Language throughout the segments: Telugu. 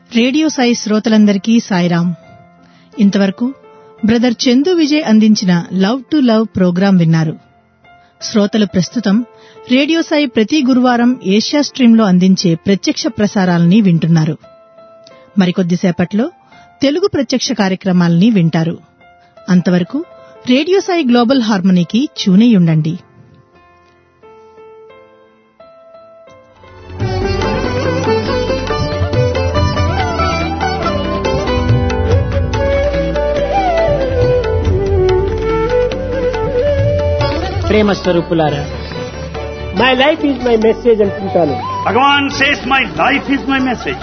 రేడియో సాయి శ్రోతలందరికీ సాయిరాం ఇంతవరకు బ్రదర్ చందు విజయ్ అందించిన లవ్ టు లవ్ ప్రోగ్రాం విన్నారు శ్రోతలు ప్రస్తుతం రేడియో సాయి ప్రతి గురువారం ఏషియా స్ట్రీంలో అందించే ప్రత్యక్ష ప్రసారాలని వింటున్నారు మరికొద్దిసేపట్లో తెలుగు ప్రత్యక్ష కార్యక్రమాలని వింటారు అంతవరకు రేడియో సాయి గ్లోబల్ హార్మనీకి చూనేయుండండి ప్రేమ స్వరూపులారా my life is my message అంటుంటాను Bhagavan says, My life is my message.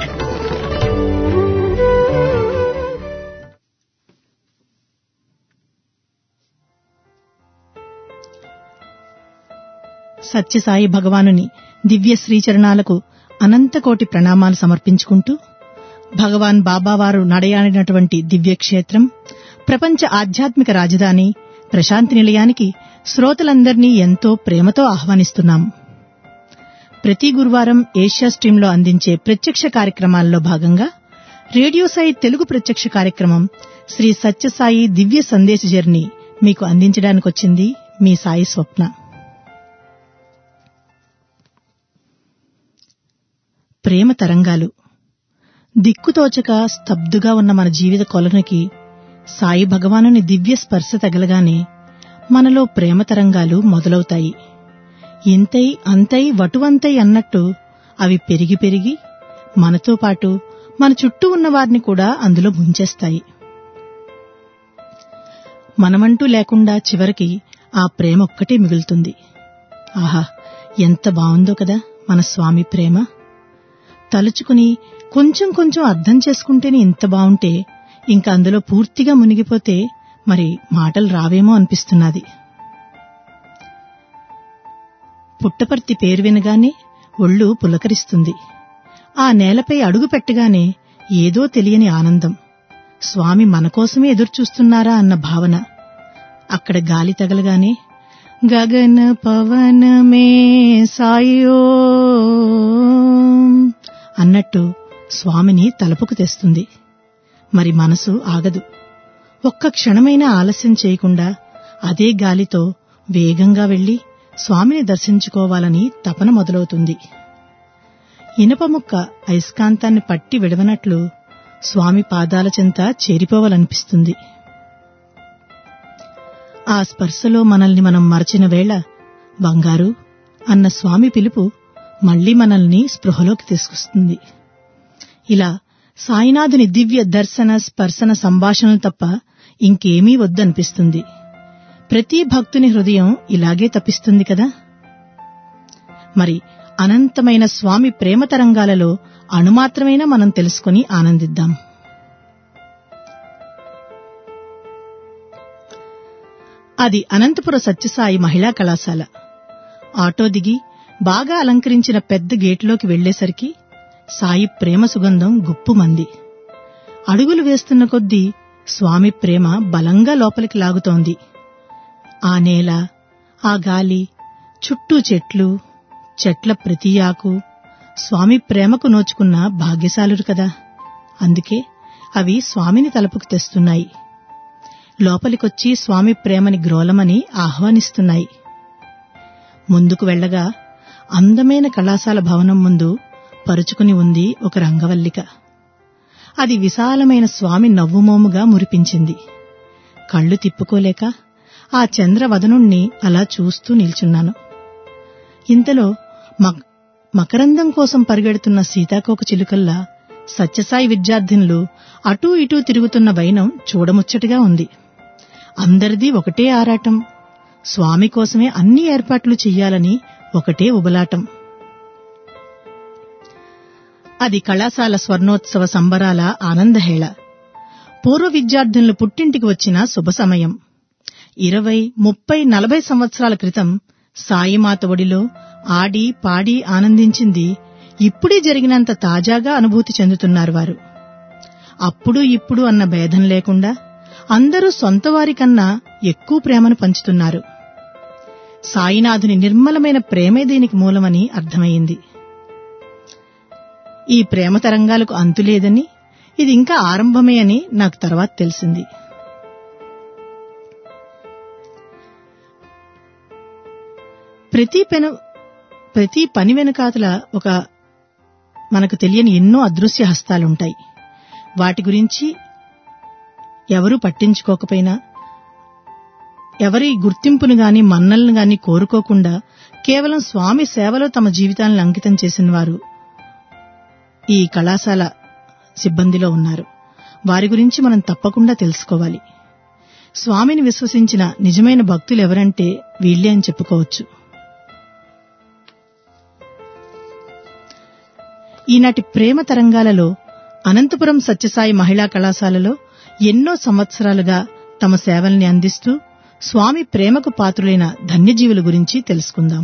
Sathya Sai భగవానుని దివ్య శ్రీచరణాలకు అనంతకోటి ప్రణామాలు సమర్పించుకుంటూ భగవాన్ బాబావారు నడయాడినటువంటి దివ్యక్షేత్రం ప్రపంచ ఆధ్యాత్మిక రాజధాని ప్రశాంతి నిలయానికి శ్రోతలందరినీ ఎంతో ప్రేమతో ఆహ్వానిస్తున్నాం ప్రతి గురువారం ఏషియా స్ట్రీంలో అందించే ప్రత్యక్ష కార్యక్రమాల్లో భాగంగా రేడియో సాయి తెలుగు ప్రత్యక్ష కార్యక్రమం శ్రీ సత్యసాయి దివ్య సందేశ జర్నీ మీకు అందించడానికొచ్చింది మీ సాయి స్వప్న ప్రేమ తరంగాలు దిక్కుతోచక స్తబ్దుగా ఉన్న మన జీవిత కొలనుకి సాయి భగవానుని దివ్య స్పర్శ తగలగానే మనలో ప్రేమ తరంగాలు మొదలవుతాయి ఇంతై అంతై వటువంతై అన్నట్టు అవి పెరిగి పెరిగి మనతో పాటు మన చుట్టూ ఉన్న వారిని కూడా అందులో ముంచేస్తాయి మనమంటూ లేకుండా చివరికి ఆ ప్రేమ ఒక్కటే మిగులుతుంది ఆహా ఎంత బావుందో కదా మన స్వామి ప్రేమ తలుచుకుని కొంచెం కొంచెం అర్థం చేసుకుంటేనే ఇంత బావుంటే ఇంకా అందులో పూర్తిగా మునిగిపోతే మరి మాటలు రావేమో అనిపిస్తున్నది పుట్టపర్తి పేరు వినగానే ఒళ్ళు పులకరిస్తుంది ఆ నేలపై అడుగు పెట్టగానే ఏదో తెలియని ఆనందం స్వామి మనకోసమే ఎదురుచూస్తున్నారా అన్న భావన అక్కడ గాలి తగలగానే గగన పవనమే సాయో అన్నట్టు స్వామిని తలపుకు తెస్తుంది మరి మనసు ఆగదు ఒక్క క్షణమైనా ఆలస్యం చేయకుండా అదే గాలితో వేగంగా వెళ్లి స్వామిని దర్శించుకోవాలని తపన మొదలవుతుంది ఇనప ముక్క అయస్కాంతాన్ని పట్టి విడవనట్లు స్వామి పాదాల చెంత చేరిపోవాలనిపిస్తుంది ఆ స్పర్శలో మనల్ని మనం మరచిన వేళ బంగారు అన్న స్వామి పిలుపు మళ్లీ మనల్ని స్పృహలోకి తీసుకొస్తుంది ఇలా సాయినాథుని దివ్య దర్శన స్పర్శన సంభాషణలు తప్ప ఇంకేమీ వద్దనిపిస్తుంది ప్రతి భక్తుని హృదయం ఇలాగే తప్పిస్తుంది కదా మరి అనంతమైన స్వామి ప్రేమ తరంగాలలో అణుమాత్రమైనా మనం తెలుసుకుని ఆనందిద్దాం అది అనంతపుర సత్యసాయి మహిళా కళాశాల ఆటో దిగి బాగా అలంకరించిన పెద్ద గేటులోకి వెళ్లేసరికి సాయి ప్రేమ సుగంధం గుప్పుమంది అడుగులు వేస్తున్న కొద్దీ స్వామి ప్రేమ బలంగా లోపలికి లాగుతోంది ఆ నేల ఆ గాలి చుట్టూ చెట్లు చెట్ల ప్రతి ఆకు స్వామి ప్రేమకు నోచుకున్న భాగ్యశాలురు కదా అందుకే అవి స్వామిని తలుపుకు తెస్తున్నాయి లోపలికొచ్చి స్వామి ప్రేమని గ్రోలమని ఆహ్వానిస్తున్నాయి ముందుకు వెళ్లగా అందమైన కళాశాల భవనం ముందు పరుచుకుని ఉంది ఒక రంగవల్లిక అది విశాలమైన స్వామి నవ్వుమోముగా మురిపించింది కళ్ళు తిప్పుకోలేక ఆ చంద్రవదనుణ్ణి అలా చూస్తూ నిల్చున్నాను ఇంతలో మక్- మకరందం కోసం పరిగెడుతున్న సీతాకోక చిలుకల్లా సత్యసాయి విద్యార్థినులు అటూ ఇటూ తిరుగుతున్న వైనం చూడముచ్చటగా ఉంది అందరిది ఒకటే ఆరాటం స్వామి కోసమే అన్ని ఏర్పాట్లు చెయ్యాలని ఒకటే ఉబలాటం అది కళాశాల స్వర్ణోత్సవ సంబరాల ఆనందహేళ పూర్వ విద్యార్థినులు పుట్టింటికి వచ్చిన శుభ సమయం ఇరవై ముప్పై నలభై సంవత్సరాల క్రితం సాయిమాత ఒడిలో ఆడి పాడి ఆనందించింది ఇప్పుడే జరిగినంత తాజాగా అనుభూతి చెందుతున్నారు వారు అప్పుడు ఇప్పుడు అన్న భేదం లేకుండా అందరూ సొంతవారి కన్నా ఎక్కువ ప్రేమను పంచుతున్నారు సాయినాథుని నిర్మలమైన ప్రేమే దీనికి మూలమని అర్థమయ్యింది ఈ ప్రేమ తరంగాలకు అంతులేదని ఇది ఇంకా ఆరంభమే అని నాకు తర్వాత తెలిసింది ప్రతి పెను ప్రతి పని వెనుకాతల ఒక మనకు తెలియని ఎన్నో అదృశ్య హస్తాలుంటాయి వాటి గురించి ఎవరూ పట్టించుకోకపోయినా ఎవరి గుర్తింపును గాని మన్నలను గాని కోరుకోకుండా కేవలం స్వామి సేవలో తమ జీవితాలను అంకితం చేసిన వారు ఈ కళాశాల సిబ్బందిలో ఉన్నారు వారి గురించి మనం తప్పకుండా తెలుసుకోవాలి స్వామిని విశ్వసించిన నిజమైన భక్తులు ఎవరంటే వీళ్ళే అని చెప్పుకోవచ్చు ఈనాటి ప్రేమ తరంగాలలో అనంతపురం సత్యసాయి మహిళా కళాశాలలో ఎన్నో సంవత్సరాలుగా తమ సేవల్ని అందిస్తూ స్వామి ప్రేమకు పాత్రులైన ధన్యజీవుల గురించి తెలుసుకుందాం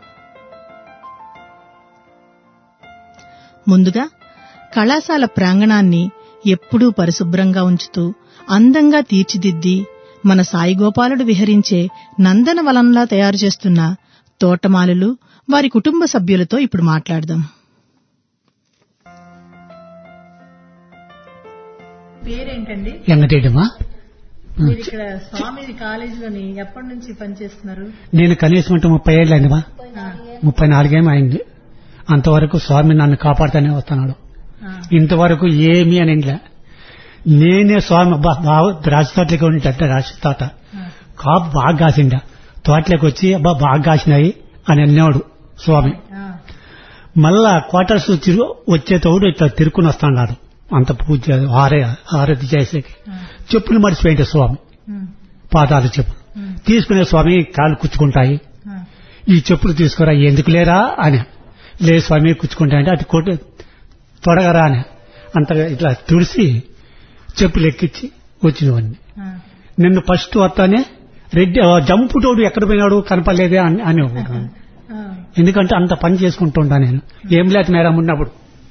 ముందుగా కళాశాల ప్రాంగణాన్ని ఎప్పుడూ పరిశుభ్రంగా ఉంచుతూ అందంగా తీర్చిదిద్ది మన సాయిగోపాలుడు విహరించే నందనవనంలా తయారు చేస్తున్న తోటమాలులు వారి కుటుంబ సభ్యులతో ఇప్పుడు మాట్లాడదాం పేరేంటండి వెంకటేటమ్మా మీరు ఇక్కడ స్వామి కాలేజీలోని ఎప్పటి నుంచి పనిచేస్తున్నారు నేను కనీసం అంటే ముప్పై ఏళ్ళు అయిందిమా ముప్పై నాలుగేమో అయింది అంతవరకు స్వామి నన్ను కాపాడుతూనే వస్తున్నాడు ఇంతవరకు ఏమీ అని ఇంట్లే నేనే స్వామి బా- బావ రాసి తోటలకి ఉంటే రాసి తోట కాపు బాగా కాసిండ తోటలోకి వచ్చి అబ్బా బాగా కాసినాయి అని అన్నాడు స్వామి మళ్ళా క్వార్టర్స్ తిరుగు వచ్చేటప్పుడు ఇట్లా తిరుక్కుని వస్తున్నాడు అంత పూజ ఆరే ఆరతి చేసేకి చెప్పులు మడిచిపోయింటే స్వామి పాదాలు చెప్పులు తీసుకునే స్వామి కాళ్ళు కుచ్చుకుంటాయి ఈ చెప్పులు తీసుకురా ఎందుకు లేరా అని లే స్వామి కుచ్చుకుంటాయంటే అటు కొట్టు తొడగరా అని అంత ఇట్లా తుడిసి చెప్పులు ఎక్కించి వచ్చినవన్నీ నిన్ను ఫస్ట్ వస్తానే రెడ్డి ఆ జంపుటోడు ఎక్కడ పోయినాడు కనపడలేదే అని అని అనుకున్నాను. ఎందుకంటే అంత పని చేసుకుంటుంటా నేను ఏం లేదు మేడం ఉన్నప్పుడు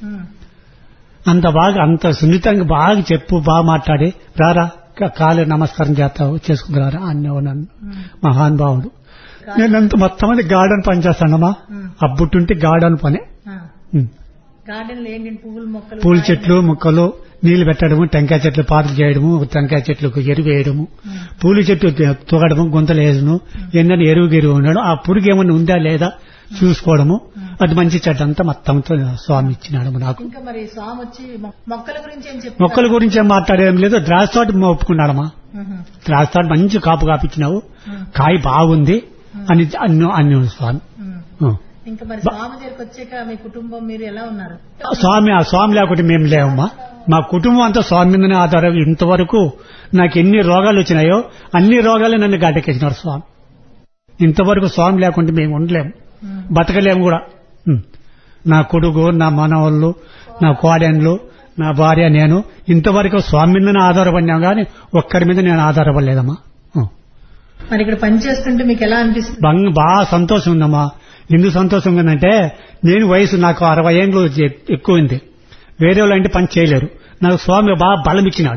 అంత బాగా అంత సున్నితంగా బాగా చెప్పు బాగా మాట్లాడి రారా కా- కాలు నమస్కారం చేస్తావు చేసుకురారా అన్నేవు నన్ను మహానుభావుడు నేనంత మొత్తం అది గార్డెన్ పని చేస్తానమ్మా అబ్బుట్టుంటే గార్డెన్ పని ఉం. గార్డెన్ లో ఏంటి పువ్వులు మొక్కలు పూల చెట్లు మొక్కలు నీళ్లు పెట్టడము టెంకాయ చెట్లు పాతలు చేయడము టెంకాయ చెట్లకు ఎరువు వేయడము పూల చెట్టు తొగడము గుంతలు వేయడము ఏంటంటే ఎరువు గిరువు ఉండడం ఆ పురుగు ఏమన్నా ఉందా లేదా చూసుకోవడము అది మంచి చెడ్డ అంతా మొత్తంతో స్వామి ఇచ్చినాడు నాకు ఇంకా మరి స్వామి వచ్చి మొ- మొక్కల గురించి ఏం చెప్పి మొక్కల గురించి ఏం మాట్లాడేం లేదు ద్రాక్ష తోట ఒప్పుకున్నాడమ్మా ద్రాక్ష తోట మంచి కాపు కాపిచ్చినావు కాయ బాగుంది అని అన్ను అన్ను స్వామి ఆ. ఇంకా మరి స్వామి దగ్గరికి వచ్చాక మీ కుటుంబం మీరు ఎలా ఉన్నారు స్వామి ఆ స్వామి లేకుంటే మేము లేవమ్మా మా కుటుంబం అంతా స్వామి మీదనే ఆధారం ఇంతవరకు నాకు ఎన్ని రోగాలు వచ్చినాయో అన్ని రోగాలు నన్ను గడ్డకెచ్చినాడు స్వామి ఇంతవరకు స్వామి లేకుంటే మేము ఉండలేము బతకలేము కూడా ఉం. నా కొడుకు నా మనవాళ్ళు నా కోడెన్లు నా భార్య నేను ఇంతవరకు స్వామి మీదనే ఆధారపడినాం కానీ ఒక్కరి మీద నేను ఆధారపడలేదమ్మా ఉం. మరి ఇక్కడ పని చేస్తుంటే మీకు ఎలా అనిపిస్తుంది బంగ్ బాగా సంతోషం ఉందమ్మా ఎందుకు సంతోషం ఉందంటే నేను వయసు నాకు అరవై ఏళ్ళు ఎ- ఎక్కువ ఉంది వేరే వాళ్ళు అంటే పని చేయలేరు నాకు స్వామి బాగా బలం ఇచ్చినాడు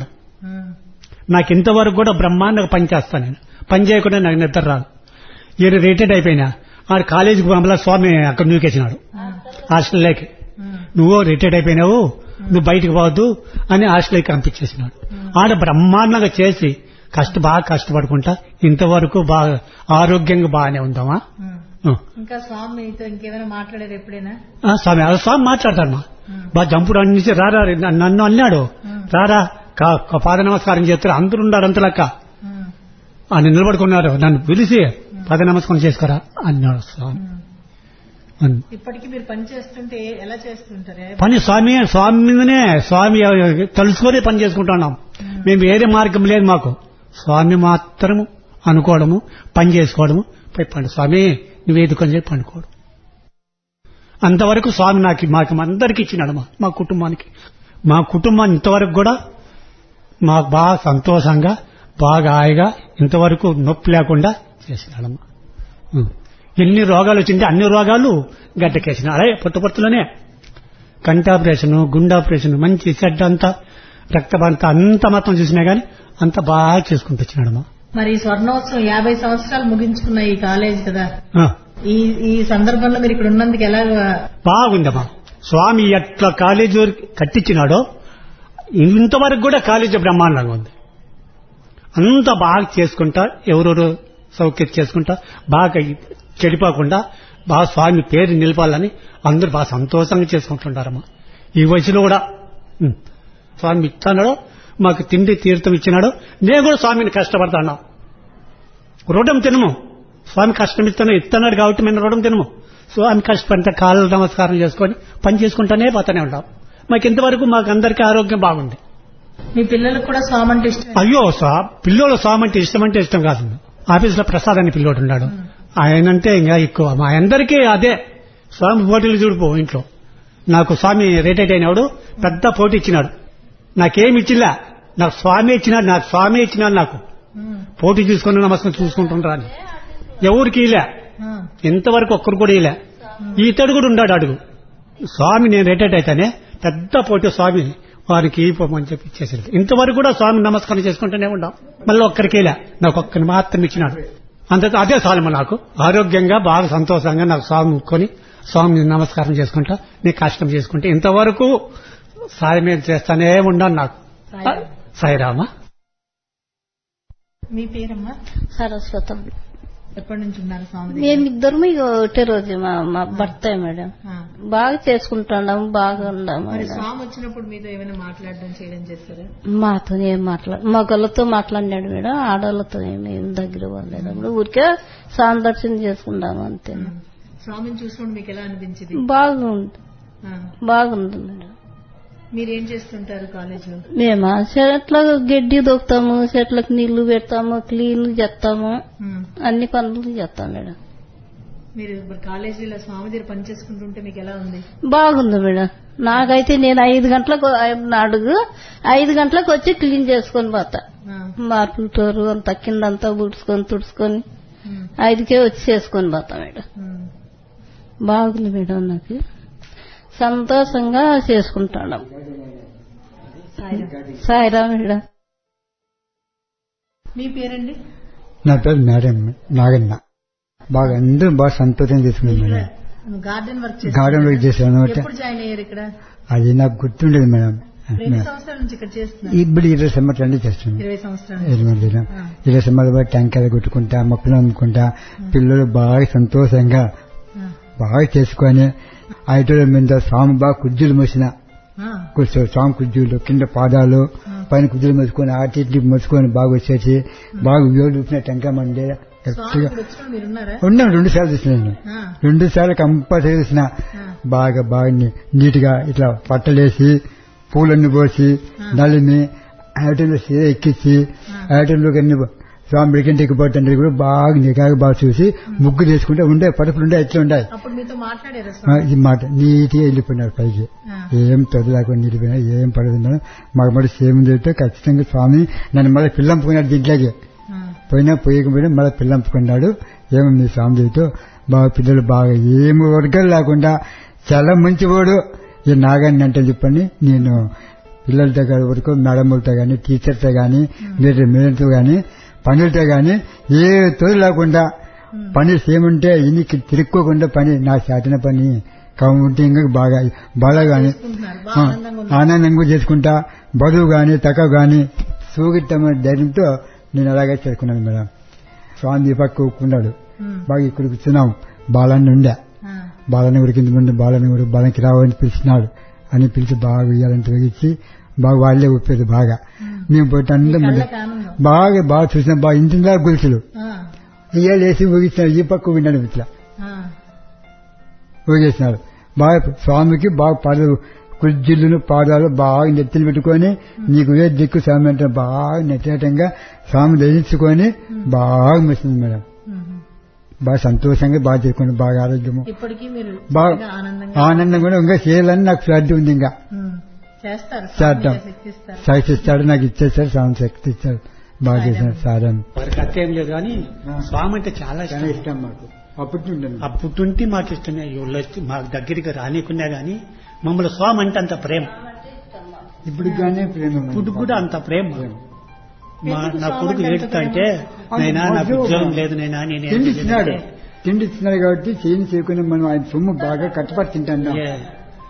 నాకు ఇంతవరకు కూడా బ్రహ్మాండంగా పని చేస్తాను నేను పని చేయకుండా నాకు నిద్ర రాదు ఈయన రిటైర్డ్ అయిపోయినా ఆడు కాలేజీకి పంపలా స్వామి అక్కడ నూకేసినాడు హాస్టల్లోకి నువ్వు రిటైర్డ్ అయిపోయినావు నువ్వు బయటికి పోవద్దు అని హాస్టల్కి పంపించేసినాడు ఆడ బ్రహ్మాండంగా చేసి కష్ట బాగా కష్టపడుకుంటా ఇంతవరకు బాగా ఆరోగ్యంగా బాగానే ఉందామా ఆ. ఇంకా స్వామి మీతో ఇంకేమైనా మాట్లాడారు ఎప్పుడైనా ఆ, స్వామి ఆ స్వామి మాట్లాడతాడమ్మా బాగా జంపుడు అన్ని రారా న- నన్ను అన్నాడు రారా కా- కా- పాద నమస్కారం చేస్తారు అందరూ ఉన్నారు అంత లెక్క అని నిలబడుకున్నారు నన్ను పిలిచి పాద నమస్కారం చేసుకోరా అన్నాడు స్వామి అన్- ఇప్పటికీ మీరు పని చేస్తుంటే ఎలా చేస్తుంటారు పని స్వామి స్వామి మీదనే స్వామి తలుసుకొని పని చేసుకుంటున్నాం మేము వేరే మార్గం లేదు మాకు స్వామి మాత్రము అనుకోవడము పని చేసుకోవడము పోయి పండు స్వామి నువ్వు ఎదుకొని చెప్పి పండుకోవడం అంతవరకు స్వామి నాకు మాకు అందరికి ఇచ్చినాడు మా మా కుటుంబానికి మా కుటుంబాన్ని ఇంతవరకు కూడా మాకు బాగా సంతోషంగా బాగా హాయిగా ఇంతవరకు నొప్పి లేకుండా చేసినాడమ్మా ఉం. ఎన్ని రోగాలు వచ్చింటే అన్ని రోగాలు గడ్డకేసిన అదే పొట్టు పొట్టులోనే కంటి ఆపరేషన్ గుండె ఆపరేషన్ మంచి చెడ్డ అంతా రక్తబంత అంత మొత్తం చూసినా గానీ అంత బాగా చేసుకుంటూ వచ్చినాడమ్మా మరి ఈ స్వర్ణోత్సవం యాభై సంవత్సరాలు ముగించుకున్న ఈ కాలేజ్ కదా ఆ, ఈ ఈ సందర్భంలో మీరు ఇక్కడ ఉన్నందుకు ఎలా బాగుందమ్మా స్వామి ఎట్లా కాలేజీ కట్టించినాడో ఇంతవరకు కూడా కాలేజీ బ్రహ్మాండంగా ఉంది అంత బాగా చేసుకుంటా ఎవరెవరు సౌకర్యం చేసుకుంటా బాగా చెడిపోకుండా బాగా స్వామి పేరు నిలపాలని అందరూ బాగా సంతోషంగా చేసుకుంటుంటారమ్మా ఈ వయసులో కూడా ఉం. స్వామి ఇస్తున్నాడు మాకు తిండి తీర్థం ఇచ్చినాడు నేను కూడా స్వామిని కష్టపడతాను రుణం తినము స్వామి కష్టం ఇస్తాను ఇస్తున్నాడు కాబట్టి మేము రుణం తినము స్వామి కష్టపడితే కాళ్ళ నమస్కారం చేసుకొని పని చేసుకుంటానే పోతానే ఉంటాం మాకు ఇంతవరకు మాకు అందరికీ ఆరోగ్యం బాగుంది మీ పిల్లలకు కూడా స్వామి అంటే ఇష్టం అయ్యో స్వా పిల్లోడు స్వామి అంటే ఇష్టం అంటే ఇష్టం కాదు ఆఫీసులో ప్రసాద్ అని పిల్లోడు ఉన్నాడు ఆయనంటే ఇంకా ఎక్కువ మా అందరికీ అదే స్వామి పోటీలు చూడిపో ఇంట్లో నాకు స్వామి రిటైర్డ్ అయినాడు పెద్ద పోటీ ఇచ్చినాడు నాకేమి ఇచ్చిలా నాకు స్వామి ఇచ్చినాడు నాకు స్వామి ఇచ్చినాడు నాకు పోటీ చూసుకుని నమస్కారం చూసుకుంటుండ్రా అని ఎవరికి ఇలా ఇంతవరకు ఒక్కరు కూడా ఇలా ఇతడు కూడా ఉన్నాడు అడుగు స్వామి నేను రిటైర్డ్ అయితేనే పెద్ద పోటీ స్వామి వారికి ఇవ్వమని చెప్పి ఇచ్చేసింది ఇంతవరకు కూడా స్వామి నమస్కారం చేసుకుంటూనే ఉన్నాం మళ్ళీ ఒక్కరికి ఇలా నాకు ఒక్కరిని మాత్రం ఇచ్చినాడు అంత అదే సాలమ నాకు ఆరోగ్యంగా బాగా సంతోషంగా నాకు స్వామి ముక్కొని స్వామిని నమస్కారం చేసుకుంటా నీ కష్టం చేసుకుంటే ఇంతవరకు సాయం మీద చేస్తానే ఉన్నాను నాకు సాయిరామా మీ పేరమ్మా సరస్వతం ఎప్పటి నుంచి ఉన్నారు స్వామి దగ్గర? మేమిద్దరం ఇక ఒకటే రోజు మా మా భర్త మేడం ఆ. బాగా చేసుకుంటున్నాము బాగా ఉన్నాము మరి స్వామి వచ్చినప్పుడు మీతో ఏమైనా మాట్లాడడం చేయడం చేస్తారా మాతో ఏం మాట్లాడు మగళ్ళతో మాట్లాడినాడు మేడం ఆడవాళ్ళతో ఏమి దగ్గర పోలేదు అప్పుడు ఊరికే సందర్శన చేసుకుంటాము అంతే స్వామిని చూసినప్పుడు మీకు ఎలా అనిపించింది బాగుంది ఆ. బాగుంది మేడం మీరేం చేస్తుంటారు కాలేజీలో మేము చెట్ల గడ్డి దొక్కుతాము చెట్లకు నీళ్లు పెడతాము క్లీన్ చేస్తాము ఉమ్. అన్ని పనులు చేస్తాం మేడం మీరు ఇప్పుడు కాలేజీలో స్వామి దగ్గర పని చేసుకుంటుంటే మీకు ఎలా ఉంది బాగుంది మేడం నాకైతే నేను ఐదు గంటలకు అడుగు ఐదు గంటలకు వచ్చి క్లీన్ చేసుకొని పోతా ఆ. మార్పులు టోరు అంతా కిందంతా బుడుచుకొని తుడుచుకొని ఉమ్. ఐదుకే వచ్చి చేసుకొని పోతా మేడం ఉమ్. బాగుంది మేడం నాకు సంతోషంగా చేసుకుంటాను సాయిరా మేడం మీ పేరండి నా పేరు మేడం నాగన్న బాగా అందరూ బాగా సంతోషం చేసుకున్నాం madam garden work garden work చేశాను ఎప్పుడు జాయిన్ అయ్యారు ఇక్కడ అది నాకు గుర్తుండేది మేడం ఎన్ని సంవత్సరాల నుంచి ఇక్కడ చేస్తున్నారు ఇప్పుడు ఇరవై సంవత్సరాలు చేస్తున్నాను ఇరవై సంవత్సరాలు ఇరవై మందిలో ఇరవై సంవత్సరాలు టెంకాయలు కొట్టుకుంటా మొక్కలు అమ్ముకుంటా పిల్లలు బాగా సంతోషంగా బాగా చేసుకొని ఐటల మీద స్వామి బాగా కుర్జీలు మోసిన కూర్చో స్వామి కుర్జీలు కింద పాదాలు పైన కుర్జీలు మోసుకొని అటు ఇటు మోసుకొని బాగా వచ్చేసి బాగా వేలు ఊపిన టెంకాయ మండే స్వామి ఇప్పుడు వచ్చిన మీరు ఉన్నారా ఉన్నాను రెండు సార్లు చూసినాను ఆ. రెండు సార్లు కంపల్సరీ చూసిన బాగా బాగా నీ- నీట్గా ఇట్లా పట్టలేసి పూలన్నీ పోసి నలిమి ఐటెంలో సీర ఎక్కించి ఐటెంలో అన్ని స్వామి బ్రికెంట్ ఎక్కిపోతుంటే కూడా బాగా నిఘాగా బాగా చూసి ముగ్గు చేసుకుంటే ఉండే పరుపులు ఉండే ఎట్లా ఉండే అప్పుడు మీతో మాట్లాడారా ఆ, స్వామి ఈ మాట నీట్గా వెళ్ళిపోయినాడు పైకి ఆ. ఏం తొదలాకుండా నిలిపోయినా ఏం పడదు మాకు మరి సేమ్ చేస్తే ఖచ్చితంగా స్వామి నన్ను మళ్ళీ పిల్లంపుకున్నాడు దీంట్లోకి ఆ. పోయినా పోయకపోయినా మళ్ళీ పిల్లంపుకున్నాడు ఏమో మీ స్వామి చేతితో బాగా పిల్లలు బాగా ఏమి వర్గాలు లేకుండా చాలా మంచివాడు ఈ నాగాన్ని అంటే చెప్పండి నేను పిల్లల దగ్గర వరకు మేడములతో గాని టీచర్తో గాని మీరు మేడంతో గాని పనులతో గాని ఏ తోడు లేకుండా పని ఏముంటే ఇనికి తిరుక్కోకుండా పని నా శాతన పని కౌంటింగ్ బాగా బాగా గాని చేసుకుంటున్నారు. బాగా ఆ, ఆనందంగా ఉన్నారు. ఆనందంగా చేసుకుంటా బరువు గాని తక్కువ గాని సూగిట్టమని ధైర్యంతో నేను అలాగే చేసుకున్నాను మేడం స్వామి ఈ పక్క ఉన్నాడు ఉమ్. బాగా ఇక్కడ కూర్చున్నాం బాలన్ని ఉండే ఆ. బాలని ఉడికింది ముందు బాలని కూడా బాలకి రావని పిలిచినాడు అని పిలిచి బాగా ఉయ్యాలంటే వేయించి బాగా వాళ్ళే ఊపేది బాగా మేము పోయి అందరం ముందు కళ్ళకి ఆనందం బాగా బాగా చూసినాం బాగా ఇంటిలా గులుసులు ఆ. ఉయ్యాలు వేసి ఊగించినాడు ఈ పక్క విన్నాడు ఇట్లా ఆ. ఊగేసినాడు బాగా స్వామికి బాగా పాదాలు కుర్జీలను పాదాలు బాగా నెత్తిని పెట్టుకొని నీకు ఏ దిక్కు స్వామి అంటే బాగా నెట్టేటంగా స్వామి ధరించుకొని బాగా మెచ్చింది మేడం ఉమ్. బాగా సంతోషంగా బాగా చేసుకుని బాగా ఆరోగ్యము ఇప్పటికీ మీరు బాగా చక్కగా ఆనందంగా ఆనందం కూడా ఇంకా చేయాలని నాకు శ్రద్ధ ఉంది ఇంకా ఉమ్. చేస్తారు చేద్దాం. స్వామి శక్తి ఇస్తారు శక్తి ఇస్తాడు నాకు ఇచ్చేసాడు స్వామి శక్తి ఇచ్చాడు బాగా చేశాడు సారం వారికి అర్థం లేదు కానీ స్వామి అంటే చాలా చాలా ఇష్టం ఇష్టం మాకు అప్పటి నుండి అప్పుడుంటే మాకు ఇష్టమే వీళ్ళు వచ్చి మా దగ్గరికి రానికున్నా గాని మమ్మల్ని స్వామి అంటే అంత ప్రేమ ఇప్పుడు కానీ ప్రేమ ఇప్పుడు కూడా అంత ప్రేమ మా ఎందుకు నా స్వామి కొడుకు అంటే అంత ఏడుతుంటే ప్రేమ? నైనా నాకు మాకు ఉద్యోగం లేదు నైనా నేను తిండి ఇచ్చినాడు తిండి ఇచ్చినాడు కాబట్టి చేయని చేయకుండా మనం ఆయన సొమ్ము బాగా కట్టుబడి తింటాం ఏ,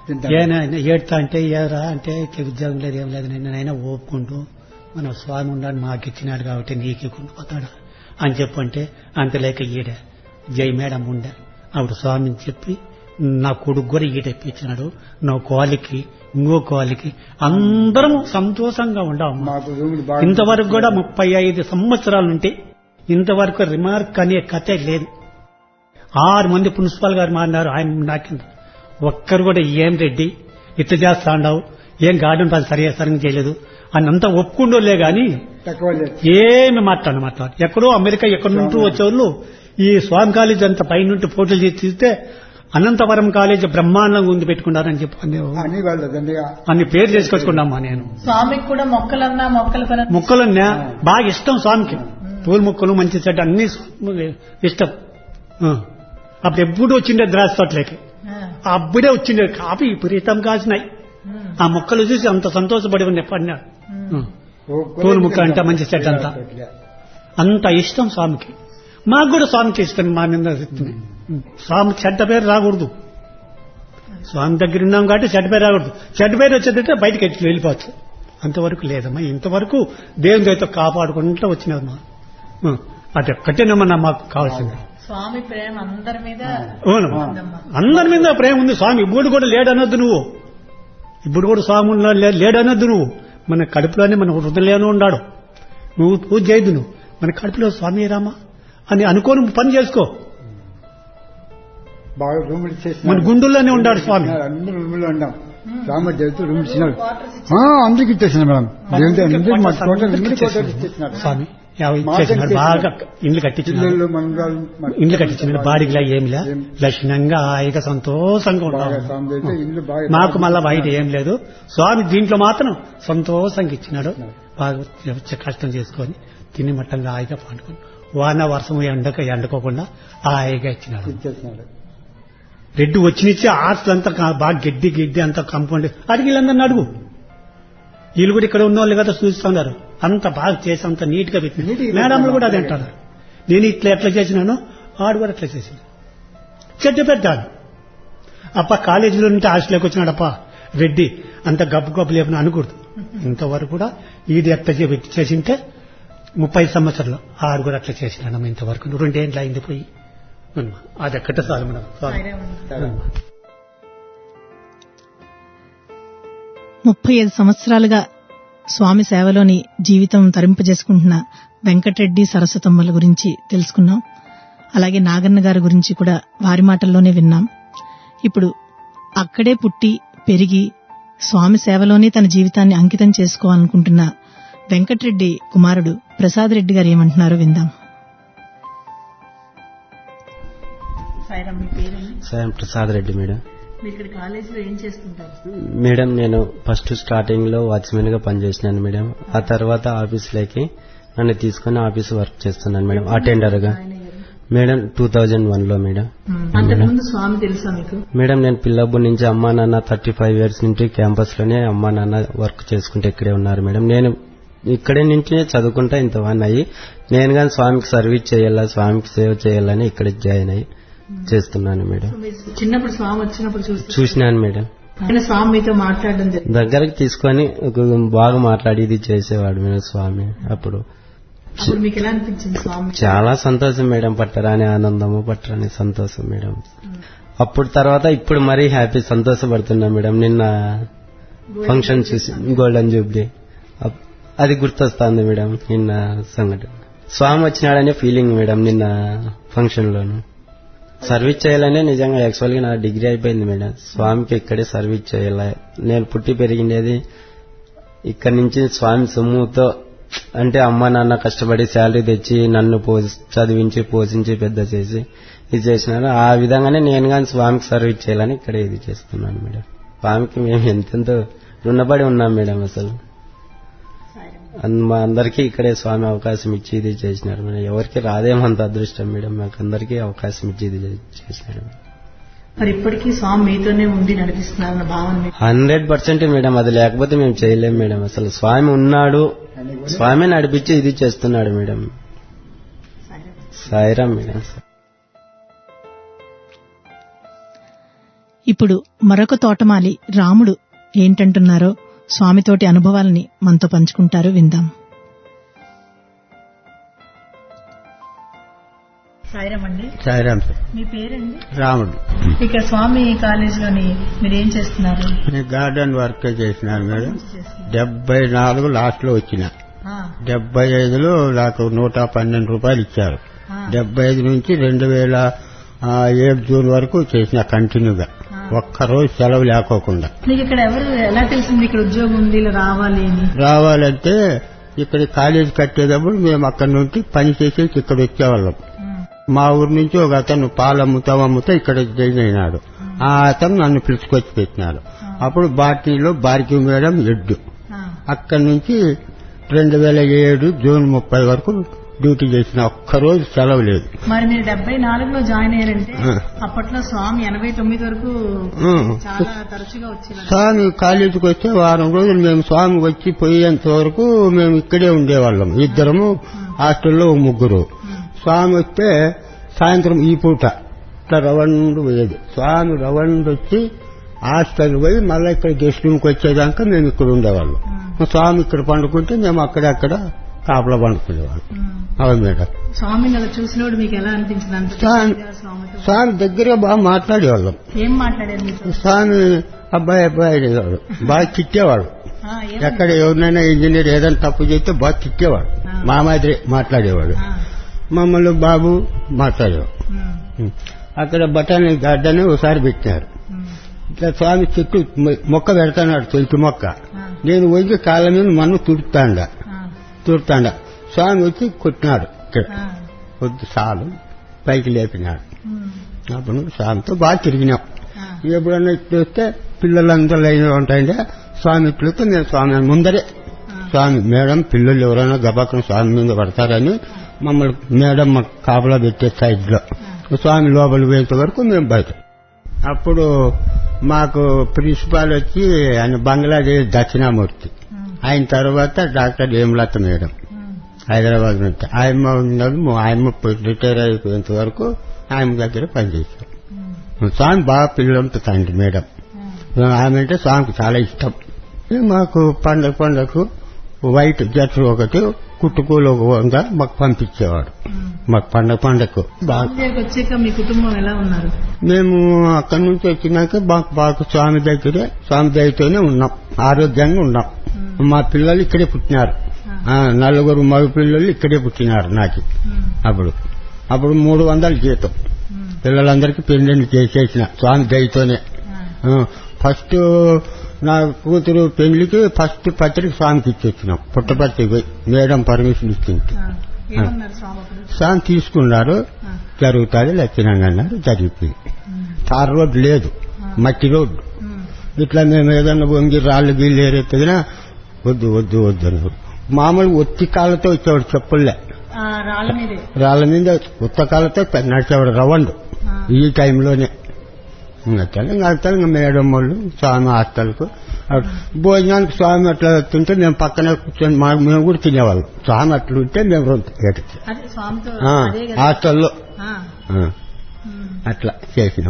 తింటాను. ఏనా ఏడుతా అంటే ఏరా అంటే ఇట్లా ఉద్యోగం లేదు ఏం లేదు నేను అయినా ఓపుకుంటూ మన స్వామి ఉన్నాడు మాకు ఇచ్చినాడు కాబట్టి నీకు పోతాడా అని చెప్పంటే అంత లేక ఈడ జై మేడం ఉండే ఆవిడ స్వామిని చెప్పి నా కొడుకు కూడా ఈడ ఇప్పించినాడు నా కోలికి ఇంకో కోలికి అందరం సంతోషంగా ఉండాము మాకు రూములు బాగా ఇంతవరకు కూడా ముప్పై ఐదు సంవత్సరాలు ఉంటే ఇంతవరకు రిమార్క్ అనే కథే లేదు ఆరు మంది ప్రిన్సిపాల్ గారు మారినారు ఆయన నాకింద ఒక్కరు కూడా ఏం రెడ్డి ఇట్ట చేస్తా ఉండవు ఏం గార్డెన్ పని సరిగా సరిగా చేయలేదు అని అంతా ఒప్పుకుండోలే గాని తక్కువ లేదు ఏమి మాట్లాడు మాట్లాడు ఎక్కడో అమెరికా ఎక్కడి నుండి వచ్చేవాళ్ళు ఈ స్వామి కాలేజ్ అంత పైనుండి ఫోటోలు చేసి తీస్తే అనంతవరం కాలేజ్ బ్రహ్మాండంగా ఉంది పెట్టుకున్నారని చెప్పి అన్ని- అని వాళ్ళు దండిగా అన్ని పేరు చేసుకొచ్చుకున్నామా నేను స్వామికి కూడా మొక్కలన్నా మొక్కల పని మొక్కలన్నా బాగా ఇష్టం స్వామికి పూల మొక్కలు మంచి చెడ్డ అన్ని స్వామికి ఇష్టం ఆ. అప్పుడు ఎప్పుడు వచ్చిండే ద్రాక్ష తోటలోకి అప్పుడే వచ్చిండే కాపీ విపరీతం కాసినాయి ఆ మొక్కలు చూసి అంత సంతోషపడి ఉన్నాయి పడినాడు ఆ. పూల మొక్క అంటే మంచి చెట్టు అంతా. అంత ఇష్టం స్వామికి మాకు కూడా స్వామికి ఇష్టం మా మీద ఇష్టమే స్వామి చెడ్డ పేరు రాకూడదు స్వామి దగ్గర ఉన్నాం కాబట్టి చెడ్డ పేరు రాకూడదు చెడ్డ పేరు వచ్చేదంటే బయటకి ఎట్లా వెళ్ళిపోవచ్చు అంతవరకు లేదమ్మా ఇంతవరకు దేవుని దయతో కాపాడుకుంటూ వచ్చినది మా ఆ, అది ఒక్కటేనమ్మా మాకు కావాల్సింది స్వామి ప్రేమ అందరి మీద అవునమ్మా అందరి మీద ప్రేమ ఉంది స్వామి ఇప్పుడు కూడా లేడనొద్దు నువ్వు ఇప్పుడు కూడా స్వామి ఉన్నాడు, లే- లేడనొద్దు నువ్వు మన కడుపులోనే మన హృదయంలోనే ఉన్నాడు నువ్వు పూజ చేయద్దు నువ్వు మన కడుపులో స్వామి రామా అని అనుకోని పని చేసుకో బాగా రూములు చేసిన మన గుండెల్లోనే ఉన్నాడు స్వామి అందరూ రూములో ఉన్నాం రామ దేవుతో రూమ్ ఇచ్చినారు ఆ, అందరికి ఇచ్చేసినారు మేడం దేవుతో అందరికి మా కోట అందరికి కోటలు ఇచ్చేసినారు స్వామి యాభై ఇచ్చేసినాడు బాగా ఇండ్లు కట్టించినాడు పిల్లలు మనగాళ్ళు మా- ఇండ్లు కట్టించినాడు బాడీలా ఏమిలా లక్షణంగా హాయిగా సంతోషంగా బాగా ఉంటాం స్వామి దేవుతో ఇల్లు బాగా మాకు మళ్ళా బయట ఏం లేదు స్వామి దీంట్లో మాత్రం సంతోషంగా ఇచ్చినాడు బాగా వచ్చే కష్టం చేసుకొని తిని మట్టంగా హాయిగా పండుకొని వాన వర్షం ఎండక ఎండకోకుండా హాయిగా ఇచ్చినాడు ఇచ్చేసినారు రెడ్డి వచ్చినిచ్చి ఆస్తులు అంతా కా- బాగా గడ్డి గిడ్డి అంతా కంపౌండ్ అడిగి వీళ్ళందరిని అడుగు వీళ్ళు కూడా ఇక్కడ ఉన్న వాళ్ళు కదా చూస్తున్నారు అంత బాగా చేసి అంత నీట్ గా పెట్టి నీట్గా మేడంలు కూడా అదే పెట్టారు. అంటారు నేను ఇట్లా ఎట్లా చేసినాను ఆడు కూడా ఎట్లా చేసింది చెడ్డ పెట్టాను అప్ప కాలేజీలో నుండి హాస్టల్కి వచ్చినాడప్ప రెడ్డి అంత గబ్బు గబ్బు లేపని అనకూడదు ఇంతవరకు కూడా ఈడు ఎట్లా చే- పెట్టి చేసింటే ముప్పై సంవత్సరాలు ఆడు కూడా అట్లా చేసినాడమ్మ ఇంతవరకు రెండేంట్లు అయింది పోయి ఉన్నా. అది ఎక్కట చాలు మేడం చాలు. ముప్పై ఐదు సంవత్సరాలుగా స్వామి సేవలోని జీవితం తరింపజేసుకుంటున్న వెంకటరెడ్డి సరస్వతమ్మల గురించి తెలుసుకున్నాం అలాగే నాగన్న గారి గురించి కూడా వారి మాటల్లోనే విన్నాం ఇప్పుడు అక్కడే పుట్టి పెరిగి స్వామి సేవలోనే తన జీవితాన్ని అంకితం చేసుకోవాలనుకుంటున్న వెంకటరెడ్డి కుమారుడు ప్రసాద్ రెడ్డి గారు ఏమంటున్నారో విందాం సాయం ప్రసాద్ రెడ్డి మేడం మీరు ఇక్కడ కాలేజీలో ఏం చేస్తుంటారు మేడం నేను ఫస్ట్ స్టార్టింగ్ లో వాచ్మెన్ గా పనిచేసినాను మేడం ఆ తర్వాత ఆఫీస్ లోకి నన్ను తీసుకుని ఆఫీస్ వర్క్ చేస్తున్నాను మేడం అటెండర్ గా మేడం టూ థౌజండ్ వన్ లో మేడం అంతకుముందు స్వామి తెలుసా మీకు మేడం నేను పిల్లబ్బు నుంచి అమ్మా నాన్న థర్టీ ఫైవ్ ఇయర్స్ నుంచి క్యాంపస్ లోనే అమ్మా నాన్న వర్క్ చేసుకుంటే ఇక్కడే ఉన్నారు మేడం నేను ఇక్కడే నుంచి చదువుకుంటా ఇంత వన్ అయ్యి నేను కానీ స్వామికి సర్వీస్ చేయాలా స్వామికి సేవ చేయాలని ఇక్కడ జాయిన్ అయ్యి చేస్తున్నాను మేడం చిన్నప్పుడు స్వామి వచ్చినప్పుడు చూస్తే చూసినాను మేడం ఆయన స్వామి మీతో మాట్లాడడం జరిగింది దగ్గరికి తీసుకొని ఒక బాగా మాట్లాడి ఇది చేసేవాడు మేడం స్వామి అప్పుడు అప్పుడు మీకు ఎలా అనిపించింది స్వామి చాలా సంతోషం మేడం పట్టరాని ఆనందము పట్టరాని సంతోషం మేడం అప్పుడు తర్వాత ఇప్పుడు మరీ హ్యాపీ సంతోషపడుతున్నా మేడం నిన్న ఫంక్షన్ చూసి గోల్డెన్ జూబ్లీ అప్- అది గుర్తొస్తుంది మేడం నిన్న సంఘటన స్వామి వచ్చినాడనే ఫీలింగ్ మేడం నిన్న ఫంక్షన్ లోను సర్వీస్ చేయాలనే నిజంగా యాక్చువల్ గా నా డిగ్రీ అయిపోయింది మేడం స్వామికి ఇక్కడే సర్వీస్ చేయాలి నేను పుట్టి పెరిగిండేది ఇక్కడి నుంచి స్వామి సొమ్ముతో అంటే అమ్మ నాన్న కష్టపడి శాలరీ తెచ్చి నన్ను పోసి చదివించి పోషించి పెద్ద చేసి ఇది చేసినారు ఆ విధంగానే నేను కానీ స్వామికి సర్వీస్ చేయాలని ఇక్కడ ఇది చేస్తున్నాను మేడం స్వామికి మేము ఎంతెంతో రుణపడి ఉన్నాం మేడం అసలు అన్- మా అందరికీ ఇక్కడే స్వామి అవకాశం ఇచ్చి ఇది చేసినారు మేడం ఎవరికి రాదేమంత అదృష్టం మేడం మాకు అందరికీ అవకాశం ఇచ్చి ఇది చే- చేసినారు మరి ఇప్పటికీ స్వామి మీతోనే ఉండి నడిపిస్తున్నారన్న భావన మీకు హండ్రెడ్ పర్సెంట్ మేడం అది లేకపోతే మేము చేయలేం మేడం అసలు స్వామి ఉన్నాడు స్వామి నడిపించి ఇది చేస్తున్నాడు మేడం సాయిరామ్ మేడం ఇప్పుడు మరొక తోటమాలి రాముడు ఏంటంటున్నారో స్వామితోటి అనుభవాలని మనతో పంచుకుంటారు విందాం సాయిరామండి సాయిరామ్ సార్ మీ పేరండి రాముడు ఇక స్వామి కాలేజీలోని మీరు ఏం చేస్తున్నారు నేను గార్డెన్ వర్క్ చేసినాను మేడం డెబ్బై నాలుగు లాస్ట్ లో వచ్చిన డెబ్బై ఐదులో నాకు నూట పన్నెండు రూపాయలు ఇచ్చారు డెబ్బై ఐదు నుంచి రెండు వేల ఆ, ఏడు జూన్ వరకు చేసిన కంటిన్యూగా ఒక్కరోజు సెలవు లేకోకుండా మీకు ఇక్కడ ఎవరు ఎలా తెలిసింది ఇక్కడ ఉద్యోగం ఉంది ఇలా రావాలి అని రావాలంటే ఇక్కడ కాలేజ్ కట్టేటప్పుడు మేము అక్కడి నుండి పని చేసేసి ఇక్కడ వచ్చేవాళ్ళం మా ఊరు నుంచి ఒక అతను పాలు అమ్ముతా అమ్ముతా ఇక్కడ జాయిన్ అయినాడు ఆ అతను నన్ను పిలుచుకొచ్చి పెట్టినాడు అప్పుడు బాటిలో బార్కి మేడం ఎడ్డు అక్కడి నుంచి రెండు వేల ఏడు జూన్ ముప్పై వరకు డ్యూటీ చేసిన ఒక్కరోజు సెలవు లేదు మరి మీరు డెబ్బై నాలుగులో జాయిన్ అయ్యారంటే ఆ. అప్పట్లో స్వామి ఎనభై తొమ్మిది వరకు ఆ. చాలా తరచుగా వచ్చేవారు స్వామి కాలేజీకి వస్తే వారం రోజులు మేము స్వామి వచ్చి పోయేంత వరకు మేము ఇక్కడే ఉండేవాళ్ళం ఇద్దరము హాస్టల్లో ఓ ముగ్గురు స్వామి వస్తే సాయంత్రం ఈ పూట ఇట్లా రవండు పోయేది స్వామి రవండు వచ్చి హాస్టల్ పోయి మళ్ళీ ఇక్కడ గెస్ట్ రూమ్కి వచ్చేదాకా మేము ఇక్కడ ఉండేవాళ్ళం స్వామి ఇక్కడ పండుకుంటే మేము అక్కడక్కడ కాపలా పండుకునేవాళ్ళం అవును మేడం స్వామిని అలా చూసినప్పుడు మీకు ఎలా అనిపించింది అంత స్వామి స్వామితో స్వామి దగ్గర బాగా మాట్లాడేవాళ్ళం ఏం మాట్లాడారు మీతో స్వామి అబ్బాయి అబ్బాయి అనేవాడు బాగా తిట్టేవాడు ఆ, ఏం- ఎక్కడ ఎవరినైనా ఇంజనీర్ ఏదైనా తప్పు చేస్తే బాగా తిట్టేవాడు ఆ. మా మాదిరి మాట్లాడేవాడు ఆ, మమ్మల్ని బాబు మాట్లాడేవాడు ఉమ్, అక్కడ బఠానీ గార్డెన్ ఒకసారి పెట్టినారు ఉమ్, ఇట్లా స్వామి చెట్టు మొ- మొక్క పెడతాడు చెట్టు మొక్క ఆ, నేను వంగి కాళ్ళ మీద మన్ను తుడుతాండ ఆ, తుడుతాండ స్వామి వచ్చి కొట్టినాడు ఇక్కడ ఆ, వద్దు చాలు పైకి లేపినాడు ఉమ్, అప్పుడు స్వామితో బాగా తిరిగినాం ఆ, ఎప్పుడన్నా ఇట్లా వస్తే పిల్లలందరూ లైన్ ఉంటాయంటే స్వామి ఇట్లా వస్తే నేను స్వామి ముందరే స్వామి మేడం పిల్లలు ఎవరైనా గబాకం స్వామి మీద పడతారని మమ్మల్ని మేడం మాకు కాపలా పెట్టే సైడ్ లో స్వామి లోపల పోయేంత వరకు మేము బయట అప్పుడు మాకు ప్రిన్సిపాల్ వచ్చి ఆయన బంగ్లాదేశ్ దక్షిణామూర్తి ఆయన తర్వాత డాక్టర్ హేమలత మేడం హైదరాబాద్ నుంచి ఆయమ్మ ఉన్నది మా ఆయమ్మ రిటైర్ అయిపోయేంత వరకు ఆయమ్మ దగ్గర పనిచేశాం స్వామి బాగా పిల్లలంతా తండ్రి మేడం ఆమె అంటే స్వామికి చాలా ఇష్టం మాకు పండగ పండగకు వైట్ జట్టు ఒకటి కుట్టుకూలు ఒక వంద మాకు పంపించేవాడు మాకు పండగ పండగకు బాగా స్వామి దగ్గరికి వచ్చాక మీ కుటుంబం ఎలా ఉన్నారు మేము అక్కడి నుంచి వచ్చినాక మాకు బాగా స్వామి దగ్గరే స్వామి దగ్గరతోనే ఉన్నాం ఆరోగ్యంగా ఉన్నాం మా పిల్లలు ఇక్కడే పుట్టినారు ఆ, నలుగురు మగ పిల్లలు ఇక్కడే పుట్టినారు నాకు అప్పుడు అప్పుడు మూడు వందల జీతం పిల్లలందరికీ పెళ్లిళ్ళు చేసేసిన స్వామి దయతోనే ఆ, ఫస్ట్ నా కూతురు పెళ్లికి ఫస్ట్ పత్రిక స్వామికి ఇచ్చొచ్చినాం పుట్టపర్తి పోయి మేడం పర్మిషన్ ఇచ్చింది ఆ, ఏమన్నారు స్వామి అప్పుడు స్వామి తీసుకున్నారు ఆ, జరుగుతుంది లెక్కినండి అన్నారు జరిగిపోయింది తార్ రోడ్డు లేదు మట్టి రోడ్డు ఉమ్, ఇట్లా మేము ఏదన్నా వంగి రాళ్ళు గీళ్ళు ఏరెత్తదినా వద్దు వద్దు వద్దు అన్నారు మామూలు ఒత్తి కాళ్ళతో వచ్చేవాడు చెప్పులే ఆ, రాళ్ళ మీదే రాళ్ళ మీద ఉత్త కాళ్ళతో నడిచేవాడు రవండు ఆ, ఈ టైంలోనే ఇంకా తెలంగాణ ఇంకా మేడం వాళ్ళు స్వామి హాస్టల్కు భోజనానికి స్వామి అట్లా తింటే మేము పక్కనే కూర్చొని మా- మేము కూడా తినేవాళ్ళం స్వామి అట్లా ఉంటే మేము రెండు ఎక్కడికి అదే స్వామితో ఆ, అదే కదా హాస్టల్లో ఆ, ఆ, ఉమ్, అట్లా చేసినాం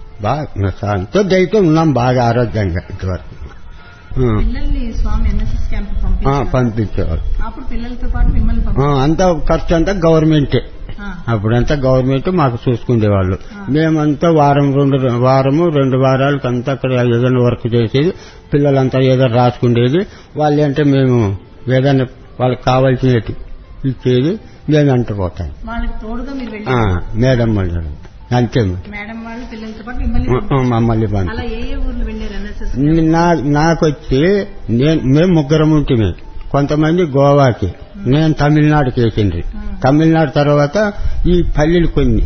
బాగా స్వామితో దయతో ఉన్నాం బాగా ఆరోగ్యంగా ఇంతవరకు ఆ, పిల్లల్ని స్వామి ఎన్ఎస్ఎస్ క్యాంప్ ఆ, పంపించారు పంపించేవాళ్ళు అప్పుడు పిల్లలతో పాటు మిమ్మల్ని ఆ, పంపించారు అంతా ఖర్చు అంతా గవర్నమెంటే ఆ, అప్పుడంతా గవర్నమెంట్ మాకు చూసుకునేవాళ్ళు మేమంతా వారం రెండు వారము రెండు వారాలకు అంతా అక్కడ ఏదైనా వర్క్ చేసేది పిల్లలంతా ఏదో రాసుకునేది వాళ్ళు అంటే మేము ఏదైనా వాళ్ళకి కావాల్సినవి ఇచ్చేది మేము అంట పోతాం వాళ్ళకి తోడుగా మీరు వెళ్ళి ఆ, మేడం వాళ్ళు అంతే మరి. మేడం వాళ్ళు పిల్లలతో పాటు మిమ్మల్ని ఆ, పంపించారు. మమ్మల్ని బంద్ అలా ఏ ఏ ఊర్లు వెళ్ళారు ఎన్ఎస్ఎస్ నా నాకొచ్చి నేను మేము ముగ్గురం ఉంటుంది కొంతమంది గోవాకి నేను తమిళనాడుకి వేసిండ్రి తమిళనాడు తర్వాత ఈ పల్లెలు కొన్ని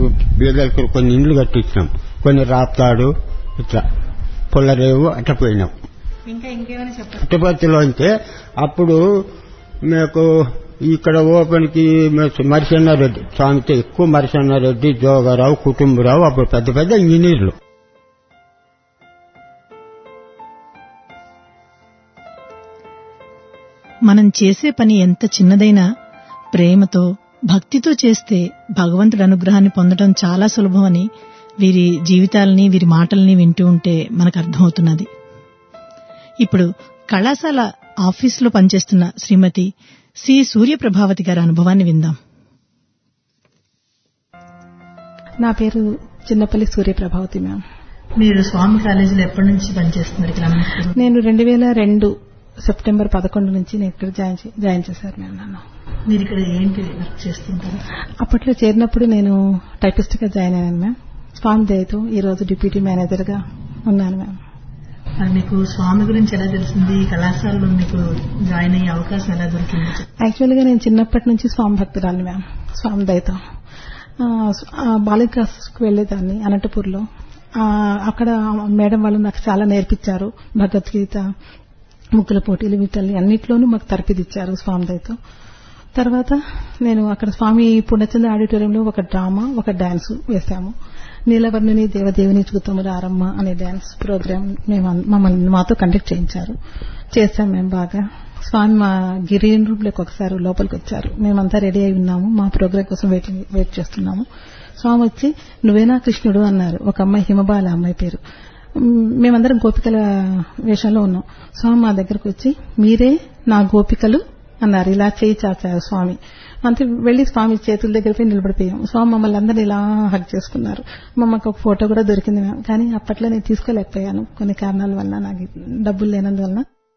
బీదలకు కొన్ని ఇండ్లు కట్టించినాం కొన్ని రాప్తాడు ఇట్లా పుల్లరేవు అట్లా పోయినాం ఇంకా ఇంకేమైనా చెప్పండి పుట్టపర్తిలో అంటే అప్పుడు మీకు ఇక్కడ ఓపెన్ కి మరిసన్నారెడ్డి స్వామితో ఎక్కువ మరిసన్నారెడ్డి జోగారావు కుటుంబరావు అప్పుడు పెద్ద పెద్ద ఇంజనీర్లు మనం చేసే పని ఎంత చిన్నదైనా ప్రేమతో భక్తితో చేస్తే భగవంతుడి అనుగ్రహాన్ని పొందడం చాలా సులభమని వీరి జీవితాలని వీరి మాటల్ని వింటూ ఉంటే మనకు అర్థమవుతున్నది ఇప్పుడు కళాశాల ఆఫీసులో పనిచేస్తున్న శ్రీమతి సి సూర్యప్రభావతి గారి అనుభవాన్ని విందాం నా పేరు చిన్నపల్లి సూర్యప్రభావతి మ్యామ్ మీరు స్వామి కాలేజీలో ఎప్పటి నుంచి పనిచేస్తున్నారు ఇక్కడ అనంతపురం? నేను రెండు వేల రెండు సెప్టెంబర్ పదకొండు నుంచి నేను ఇక్కడ జాయిన్ చే- జాయిన్ చేశారు మ్యామ్ నన్ను మీరు ఇక్కడ ఏంటి వర్క్ చేస్తుంటారు అప్పట్లో చేరినప్పుడు నేను టైపిస్ట్ గా జాయిన్ అయ్యాను మ్యామ్ స్వామి దయతో ఈ రోజు డిప్యూటీ మేనేజర్ గా ఉన్నాను మ్యామ్ మరి మీకు స్వామి గురించి ఎలా తెలిసింది ఈ కళాశాలలో మీకు జాయిన్ అయ్యే అవకాశం ఎలా దొరికింది యాక్చువల్ గా నేను చిన్నప్పటి నుంచి స్వామి భక్తురాలి మ్యామ్ స్వామి దయతో ఆ, ఆ, బాలికాస్కి వెళ్లేదాన్ని అనంతపూర్లో ఆ, అక్కడ మేడం వాళ్ళు నాకు చాలా నేర్పించారు భగవద్గీత ముగ్గుల పోటీలు వీటల్ని అన్నిట్లోనూ మాకు తరపిదిచ్చారు స్వామి దయతో తర్వాత నేను అక్కడ స్వామి పూర్ణచంద్ర ఆడిటోరియంలో ఒక డ్రామా ఒక డాన్స్ వేశాము నీలవర్ణుని దేవదేవిని చూతము రారమ్మ అనే డాన్స్ ప్రోగ్రామ్ మేము అన్- మమ్మల్ని మాతో కండక్ట్ చేయించారు చేశాం మేము బాగా స్వామి మా గిరిజన రూమ్లోకి ఒకసారి లోపలికి వచ్చారు మేమంతా రెడీ అయి ఉన్నాము మా ప్రోగ్రామ్ కోసం వెయిటింగ్ వెయిట్ చేస్తున్నాము స్వామి వచ్చి నువ్వేనా కృష్ణుడు అన్నారు ఒక అమ్మాయి హిమబాల అమ్మాయి పేరు మ్, మేమందరం గోపికల వేషంలో ఉన్నాం స్వామి మా దగ్గరకు వచ్చి మీరే నా గోపికలు అన్నారు ఇలా చేయి చాచారు స్వామి అంతే వెళ్లి స్వామి చేతుల దగ్గర పోయి నిలబడిపోయాం స్వామి మమ్మల్ని అందరినీ ఇలా హక్ చేసుకున్నారు మమ్మకు ఒక ఫోటో కూడా దొరికింది మ్యామ్. కానీ అప్పట్లో నేను తీసుకోలేకపోయాను కొన్ని కారణాల వల్ల నాకు డబ్బులు లేనందువల్ల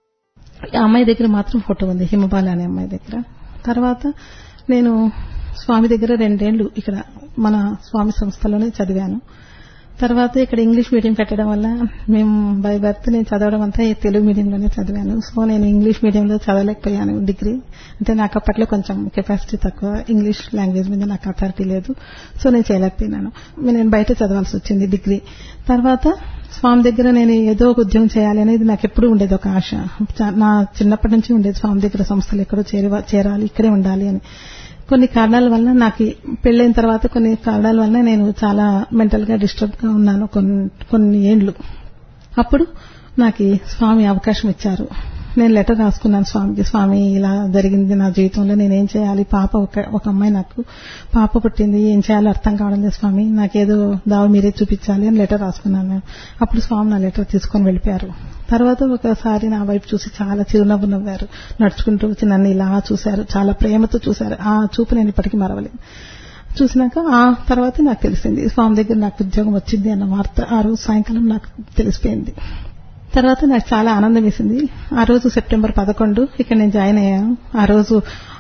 ఆ అమ్మాయి దగ్గర మాత్రం ఫోటో ఉంది హిమబాల అనే అమ్మాయి దగ్గర తర్వాత నేను స్వామి దగ్గర రెండేళ్లు ఇక్కడ మన స్వామి సంస్థలోనే చదివాను తర్వాత ఇక్కడ ఇంగ్లీష్ మీడియం పెట్టడం వల్ల మేము బై బర్త్ నేను చదవడం అంతా ఈ తెలుగు మీడియంలోనే చదివాను సో నేను ఇంగ్లీష్ మీడియంలో చదవలేకపోయాను డిగ్రీ అంటే నాకు అప్పట్లో కొంచెం కెపాసిటీ తక్కువ ఇంగ్లీష్ లాంగ్వేజ్ మీద నాకు అథారిటీ లేదు సో నేను చేయలేకపోయినాను నేను బయట చదవాల్సి వచ్చింది డిగ్రీ తర్వాత స్వామి దగ్గర నేను ఏదో ఒక ఉద్యోగం చేయాలి అనేది నాకు ఎప్పుడూ ఉండేది ఒక ఆశ చా- నా చిన్నప్పటి నుంచి ఉండేది స్వామి దగ్గర సంస్థలు ఎక్కడో చేరి చేరాలి ఇక్కడే ఉండాలి అని కొన్ని కారణాల వల్ల నాకు ఈ పెళ్ళైన తర్వాత కొన్ని కారణాల వల్ల నేను చాలా మెంటల్ గా డిస్టర్బ్ గా ఉన్నాను కొన్ని కొన్ని ఏండ్లు అప్పుడు నాకు ఈ స్వామి అవకాశం ఇచ్చారు నేను లెటర్ రాసుకున్నాను స్వామికి స్వామి ఇలా జరిగింది నా జీవితంలో నేనేం చేయాలి పాప ఒక ఒక అమ్మాయి నాకు పాప పుట్టింది ఏం చేయాలో అర్థం కావడం లేదు స్వామి నాకేదో దావ మీరే చూపించాలి అని లెటర్ రాసుకున్నాను నేను అప్పుడు స్వామి నా లెటర్ తీసుకొని వెళ్ళిపోయారు తర్వాత ఒకసారి నా వైపు చూసి చాలా చిరునవ్వు నవ్వారు నడుచుకుంటూ వచ్చి నన్ను ఇలా చూశారు చాలా ప్రేమతో చూశారు ఆ చూపు నేను ఇప్పటికీ మరవలేదు చూసినాక ఆ తర్వాత నాకు తెలిసింది స్వామి దగ్గర నాకు ఉద్యోగం వచ్చింది అన్న వార్త ఆ రోజు సాయంకాలం నాకు తెలిసిపోయింది తర్వాత నాకు చాలా ఆనందం వేసింది ఆ రోజు సెప్టెంబర్ పదకొండు ఇక్కడ నేను జాయిన్ అయ్యాను ఆ రోజు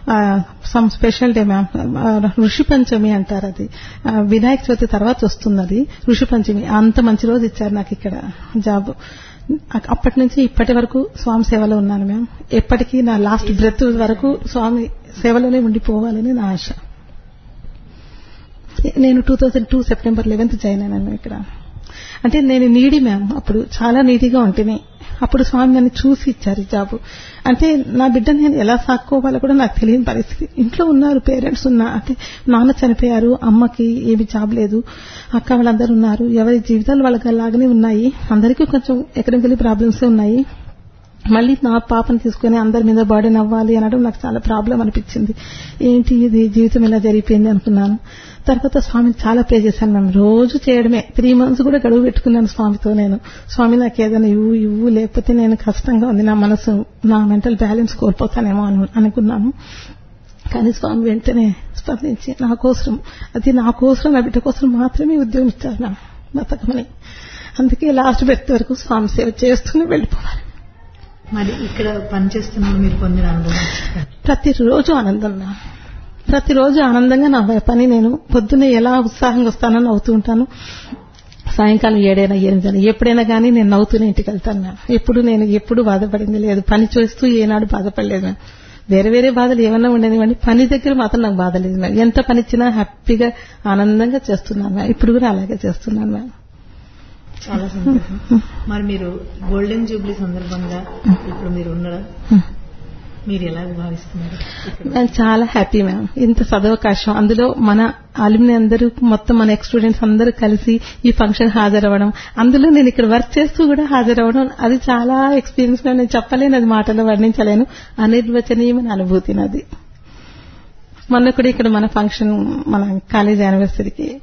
సమ్ స్పెషల్ డే మ్యామ్ ఋషి పంచమి అంటారు అది ఆ, వినాయక చవితి తర్వాత వస్తుంది అది ఋషి పంచమి అంత మంచి రోజు ఇచ్చారు నాకు ఇక్కడ జాబ్ అప్పటి నుంచి ఇప్పటి వరకు స్వామి సేవలో ఉన్నాను మ్యామ్ ఎప్పటికీ నా లాస్ట్ బ్రెత్ వరకు స్వామి సేవలోనే ఉండిపోవాలని నా ఆశ నేను two thousand two September eleventh join అయినాను ఇక్కడ అంటే నేను నీడి మ్యామ్ అప్పుడు చాలా నీడిగా ఉంటేనే అప్పుడు స్వామి నన్ను చూసి ఇచ్చారు ఈ జాబు అంటే నా బిడ్డని నేను ఎలా సాక్కోవాలో కూడా నాకు తెలియని పరిస్థితి ఇంట్లో ఉన్నారు పేరెంట్స్ ఉన్నా అంటే నాన్న చనిపోయారు అమ్మకి ఏమి జాబ్ లేదు అక్క వాళ్ళందరూ ఉన్నారు ఎవరి జీవితాలు వాళ్ళకి అలాగనే ఉన్నాయి అందరికీ కొంచెం ఎకడమికలీ ప్రాబ్లమ్స్ ఉన్నాయి మళ్ళీ నా పాపను తీసుకుని అందరి మీద బర్డెన్ అవ్వాలి అనడం నాకు చాలా ప్రాబ్లం అనిపించింది ఏంటి ఇది జీవితం ఇలా జరిగిపోయింది అనుకున్నాను తర్వాత స్వామిని చాలా ప్రే చేశాను మేము రోజు చేయడమే త్రీ మంత్స్ కూడా గడువు పెట్టుకున్నాను స్వామితో నేను స్వామి నాకు ఏదైనా ఇవ్వు ఇవ్వు లేకపోతే నేను కష్టంగా ఉంది నా మనసు నా మెంటల్ బ్యాలెన్స్ కోల్పోతానేమో అను అనుకున్నాను కానీ స్వామి వెంటనే స్పందించి నా కోసం అది నా కోసం నా బిడ్డ కోసం మాత్రమే ఉద్యోగం ఇచ్చారు నా బతకమని అందుకే లాస్ట్ బెర్త్ వరకు స్వామి సేవ చేస్తూనే వెళ్ళిపోవాలి మరి ఇక్కడ పనిచేస్తున్నప్పుడు మీరు పొందిన అనుభవం ప్రతిరోజు ఆనందం నా ప్రతిరోజు ఆనందంగా నా పని నేను పొద్దున్నే ఎలా ఉత్సాహంగా వస్తానని అవుతూ ఉంటాను సాయంకాలం ఏడైనా ఎనిమిదైనా ఎప్పుడైనా కానీ నేను నవ్వుతూనే ఇంటికి వెళ్తాను మ్యామ్ ఎప్పుడు నేను ఎప్పుడు బాధపడింది లేదు పని చేస్తూ ఏనాడు బాధపడలేదు మ్యామ్ వేరే వేరే బాధలు ఏమన్నా ఉండేది కానీ పని దగ్గర మాత్రం నాకు బాధ లేదు మ్యామ్ ఎంత పని ఇచ్చినా హ్యాపీగా ఆనందంగా చేస్తున్నాను మ్యామ్ ఇప్పుడు కూడా అలాగే చేస్తున్నాను మ్యామ్ చాలా సంతోషం మరి మీరు గోల్డెన్ జూబ్లీ సందర్భంగా ఇప్పుడు మీరు ఉండడం మీరు ఎలా భావిస్తున్నారు నేను చాలా హ్యాపీ మ్యామ్ ఇంత సదవకాశం అందులో మన అలిమిని అందరూ మొత్తం మన ఎక్స్ స్టూడెంట్స్ అందరూ కలిసి ఈ ఫంక్షన్ హాజరవ్వడం అందులో నేను ఇక్కడ వర్క్ చేస్తూ కూడా హాజరవ్వడం అది చాలా ఎక్స్పీరియన్స్ నేను చెప్పలేను అది మాటలో వర్ణించలేను అనిర్వచనీయమైన అనుభూతి నాది మొన్న కూడా ఇక్కడ మన ఫంక్షన్ మన కాలేజ్ యానివర్సరీకి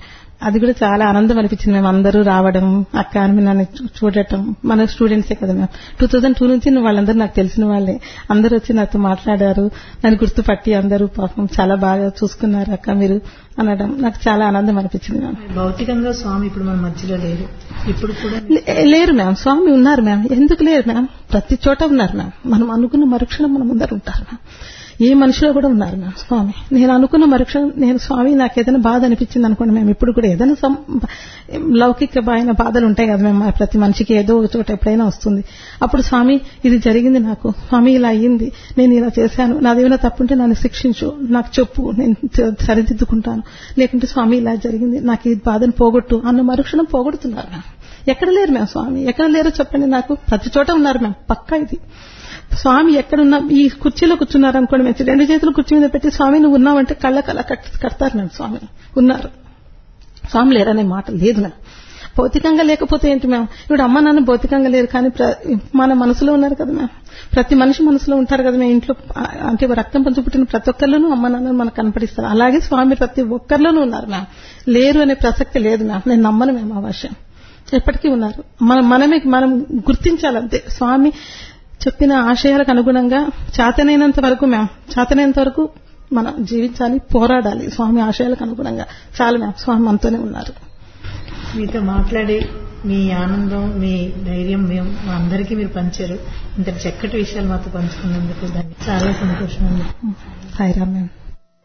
అది కూడా చాలా ఆనందం అనిపించింది మేము అందరూ రావడం అక్క అని నన్ను చూ- చూడటం మన స్టూడెంట్సే కదా మేము టూ థౌజండ్ టూ నుంచి వాళ్ళందరూ నాకు తెలిసిన వాళ్ళే అందరూ వచ్చి నాతో మాట్లాడారు నన్ను గుర్తుపట్టి అందరూ పాపం చాలా బాగా చూసుకున్నారు అక్క మీరు అనడం నాకు చాలా ఆనందం అనిపించింది మ్యామ్ భౌతికంగా స్వామి ఇప్పుడు మన మధ్యలో లేరు ఇప్పుడు కూడా లే- లేరు మ్యామ్ స్వామి ఉన్నారు మ్యామ్ ఎందుకు లేరు మ్యామ్ ప్రతి చోట ఉన్నారు మ్యామ్ మనం అనుకున్న మరుక్షణం మన ముందర ఉంటారు మ్యామ్ ఏ మనిషిలో కూడా ఉన్నారు మ్యామ్ స్వామి నేను అనుకున్న మరుక్షణం నేను స్వామి నాకు ఏదైనా బాధ అనిపించింది అనుకోండి మేము ఇప్పుడు కూడా ఏదైనా సం- లౌకిక బాయిన బాధలు ఉంటాయి కదా మేము ప్రతి మనిషికి ఏదో ఒక చోట ఎప్పుడైనా వస్తుంది అప్పుడు స్వామి ఇది జరిగింది నాకు స్వామి ఇలా అయ్యింది నేను ఇలా చేశాను నాదేమైనా తప్పుంటే నన్ను శిక్షించు నాకు చెప్పు నేను స- సరిదిద్దుకుంటాను లేకుంటే స్వామి ఇలా జరిగింది నాకు ఈ బాధను పోగొట్టు అన్న మరుక్షణం పోగొడుతున్నారు మ్యామ్ ఎక్కడ లేరు మేము స్వామి ఎక్కడ లేరో చెప్పండి నాకు ప్రతి చోట ఉన్నారు మేము పక్కా ఇది స్వామి ఎక్కడున్నా ఈ కుర్చీలో కూర్చున్నారు అనుకోండి మేము రెండు చేతులు కుర్చీ మీద పెట్టి స్వామి నువ్వు ఉన్నావంటే కళ్ళ కళ్ళ కట్- కడతారు మేము స్వామి ఉన్నారు స్వామి లేరనే మాట లేదు మేము భౌతికంగా లేకపోతే ఏంటి మేము ఇప్పుడు అమ్మ నాన్న భౌతికంగా లేరు కానీ ప్ర- మన మనసులో ఉన్నారు కదా మేము ప్రతి మనిషి మనసులో ఉంటారు కదా మేము ఇంట్లో ఆ, అంటే రక్తం పంచు పుట్టిన ప్రతి ఒక్కరిలోనూ అమ్మ నాన్న మనకు కనపడిస్తారు అలాగే స్వామి ప్రతి ఒక్కరిలోనూ ఉన్నారు మ్యామ్ లేరు అనే ప్రసక్తి లేదు మ్యామ్ నేను నమ్మను మేము ఆ విషయం ఎప్పటికీ ఉన్నారు మనం మనమే మనం గుర్తించాలంతే స్వామి చెప్పిన ఆశయాలకు అనుగుణంగా చేతనైనంత వరకు మ్యామ్ చేతనైనంత వరకు మనం జీవించాలి పోరాడాలి స్వామి ఆశయాలకు అనుగుణంగా చాలు మ్యామ్ స్వామి మనతోనే ఉన్నారు మీతో మాట్లాడి మీ ఆనందం మీ ధైర్యం మేము మా అందరికీ మీరు పంచారు ఇంత చక్కటి విషయాలు మాతో పంచుకున్నందుకు దాన్ని చాలా సంతోషం అండి సాయిరామ్ మ్యామ్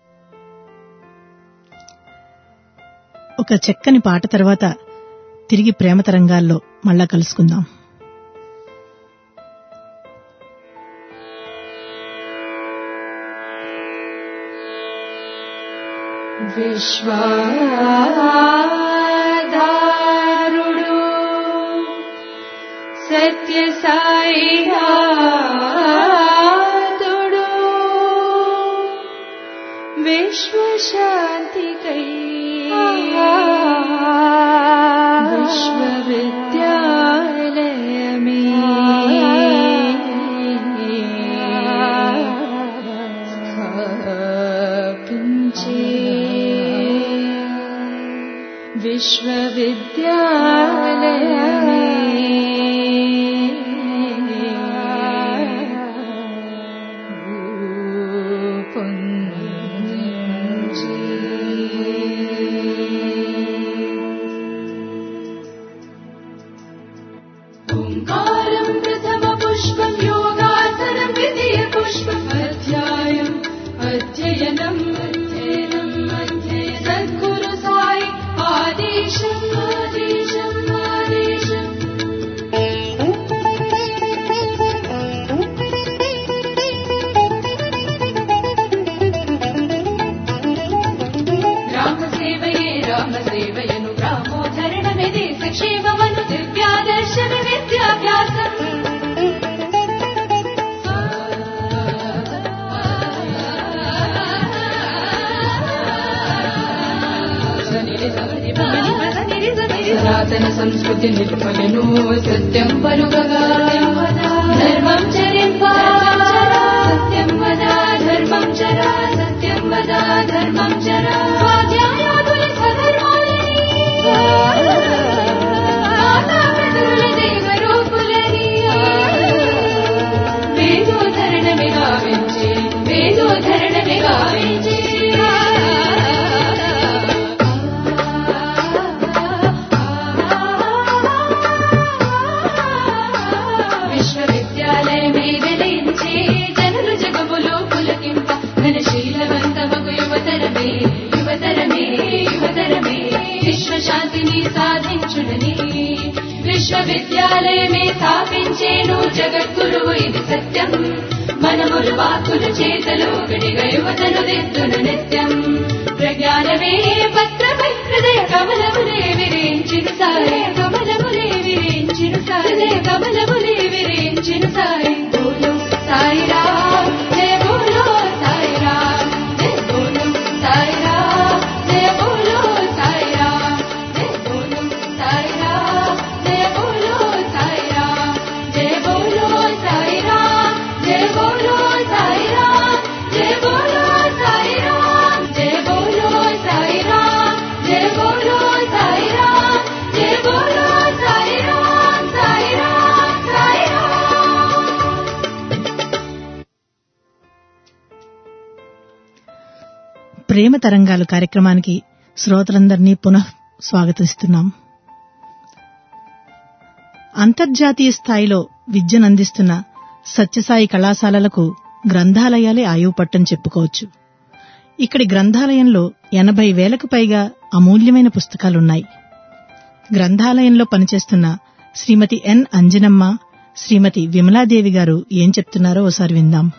ఒక చక్కని పాట తర్వాత తిరిగి ప్రేమ తరంగాల్లో మళ్ళా కలుసుకుందాం విశ్వాధారుడు సత్యసాయినాథుడు విశ్వశాంతికై విశ్వవిద్యాలయమే స్థాపించే విశ్వవిద్యాలయమే ఓంకారం ప్రథమ పుష్పం యోగాసనం ద్వితీయ పుష్పం అధ్యాయం అధ్యయనం అధ్యయనం అధ్యయ సద్గురు సాయి ఆదేశం ఆదేశం ఆదేశం రామ సేవయే రామ సేవయను రామోధరణమే దేశ క్షేమమను దివ్యాదర్శన విద్యాభ్యాసం సనాతన సంస్కృతి నిర్మలను సత్యం పలుకగా ధర్మం చరింప సత్యం వద ధర్మం చర సత్యం వద ధర్మం చర స్వాధ్యాయాదుల స్వధర్మాలని మాతాపితరుల దేవరూపులని వేదోధరణమే గావించి వేదోధరణమే గావించి విశ్వవిద్యాలయమే వెలించే జనులు జగములో పులకింప ఘనశీలవంతమకు యువతరమే యువతరమే యువతరమే విశ్వశాంతిని సాధించునని విశ్వవిద్యాలయమే స్థాపించేను జగద్గురువు ఇది సత్యం మనములు వాక్కులు చేతలు విడిగ యువతను దిద్దును నిత్యం ప్రజ్ఞానమే పత్రమై హృదయ కమలములే విరించిన సాయ కమలములే విరించిన సాయ కమలములే విరించిన సాయి బోలో సాయిరా జయ బోలో సాయిరా జయ బోలో సాయిరా జయ బోలో సాయిరా జయ బోలో సాయిరా జయ బోలో సాయిరా జయ బోలో సాయిరా జయ బోలో సాయిరా జయ బోలో సాయిరా జయ బోలో సాయిరా జయ బోలో ప్రేమ తరంగాలు కార్యక్రమానికి శ్రోతలందరినీ పునః స్వాగతిస్తున్నాం అంతర్జాతీయ స్థాయిలో విద్యనందిస్తున్న సత్యసాయి కళాశాలలకు గ్రంథాలయాలే ఆయువు పట్టని చెప్పుకోవచ్చు ఇక్కడి గ్రంథాలయంలో ఎనభై వేలకు పైగా అమూల్యమైన పుస్తకాలున్నాయి గ్రంథాలయంలో పనిచేస్తున్న శ్రీమతి ఎన్ అంజనమ్మ శ్రీమతి విమలాదేవి గారు ఏం చెప్తున్నారో ఓసారి విందాం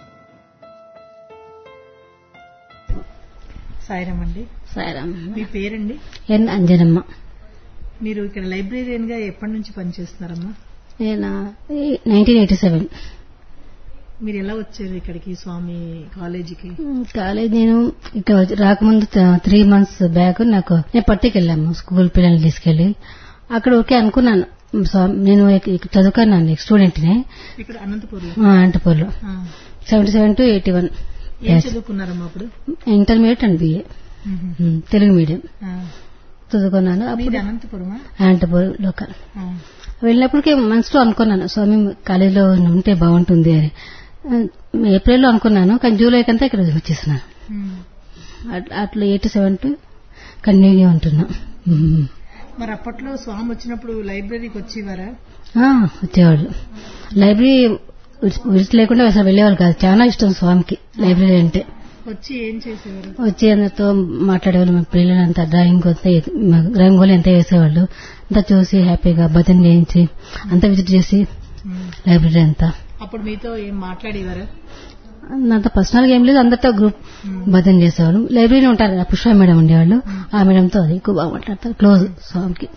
సాయిరామ్ అండి సాయిరామ్ మీ పేరండి ఎన్ అంజనమ్మ మీరు ఇక్కడ లైబ్రేరియన్ గా ఎప్పటి నుంచి పనిచేస్తున్నారమ్మా నేను నైన్టీన్ ఎయిటీ సెవెన్ మీరు ఎలా వచ్చారు ఇక్కడికి స్వామి కాలేజీకి కాలేజ్ నేను ఇక్కడ వచ్చి- రాకముందు త్రీ మంత్స్ బ్యాక్ నాకు నేను పట్టికి వెళ్ళాము స్కూల్ పిల్లల్ని తీసుకెళ్లి అక్కడ ఓకే అనుకున్నాను స్వామి నేను ఇక- ఇక చదువుకున్నాను స్టూడెంట్ నే ఇక్కడ అనంతపూర్లో అంటపూర్లో ఆ. Seventy seven to eighty one ఏం చదువుకున్నారమ్మా అప్పుడు ఇంటర్మీడియట్ అండ్ బిఏ మ్మ్. తెలుగు మీడియం ఆ. చదువుకున్నాను మీది అప్పుడు అనంతపురమా అనంతపూర్ లోకల్ ఆ. వెళ్ళినప్పటికీ మనసులో అనుకున్నాను స్వామి కాలేజీలో ఉంటే బాగుంటుంది అని ఏప్రిల్లో అనుకున్నాను కానీ జూలై కంతా ఇక్కడ వచ్చేసినాను మ్మ్. అట్లా- అట్లా ఎయిటీ సెవెన్ టు కంటిన్యూగా ఉంటున్నా మ్మ్. మరి అప్పట్లో స్వామి వచ్చినప్పుడు లైబ్రరీకి వచ్చేవారా ఆ, వచ్చేవాళ్ళు లైబ్రరీ విడిచి విడిచి లేకుండా అసలు వెళ్ళేవాళ్ళు కాదు చాలా ఇష్టం స్వామికి లైబ్రరీ అంటే వచ్చి ఏం చేసేవారు వచ్చి అందరితో మాట్లాడేవాళ్ళు మా పిల్లలంతా డ్రాయింగ్ వస్తే రంగోలి అంతా వేసేవాళ్ళు అంతా చూసి హ్యాపీగా భజన చేయించి అంతా విజిట్ చేసి మ్మ్. లైబ్రరీ అంతా అప్పుడు మీతో ఏం మాట్లాడేవారా అంత పర్సనల్ గా ఏం లేదు అందరితో గ్రూప్ భజన చేసేవాళ్ళు లైబ్రరీ ఉంటారు కదా పుష్ప మేడం ఉండేవాళ్ళు ఆ మేడంతో అది ఎక్కువ బాగా మాట్లాడతారు క్లోజ్ స్వామికి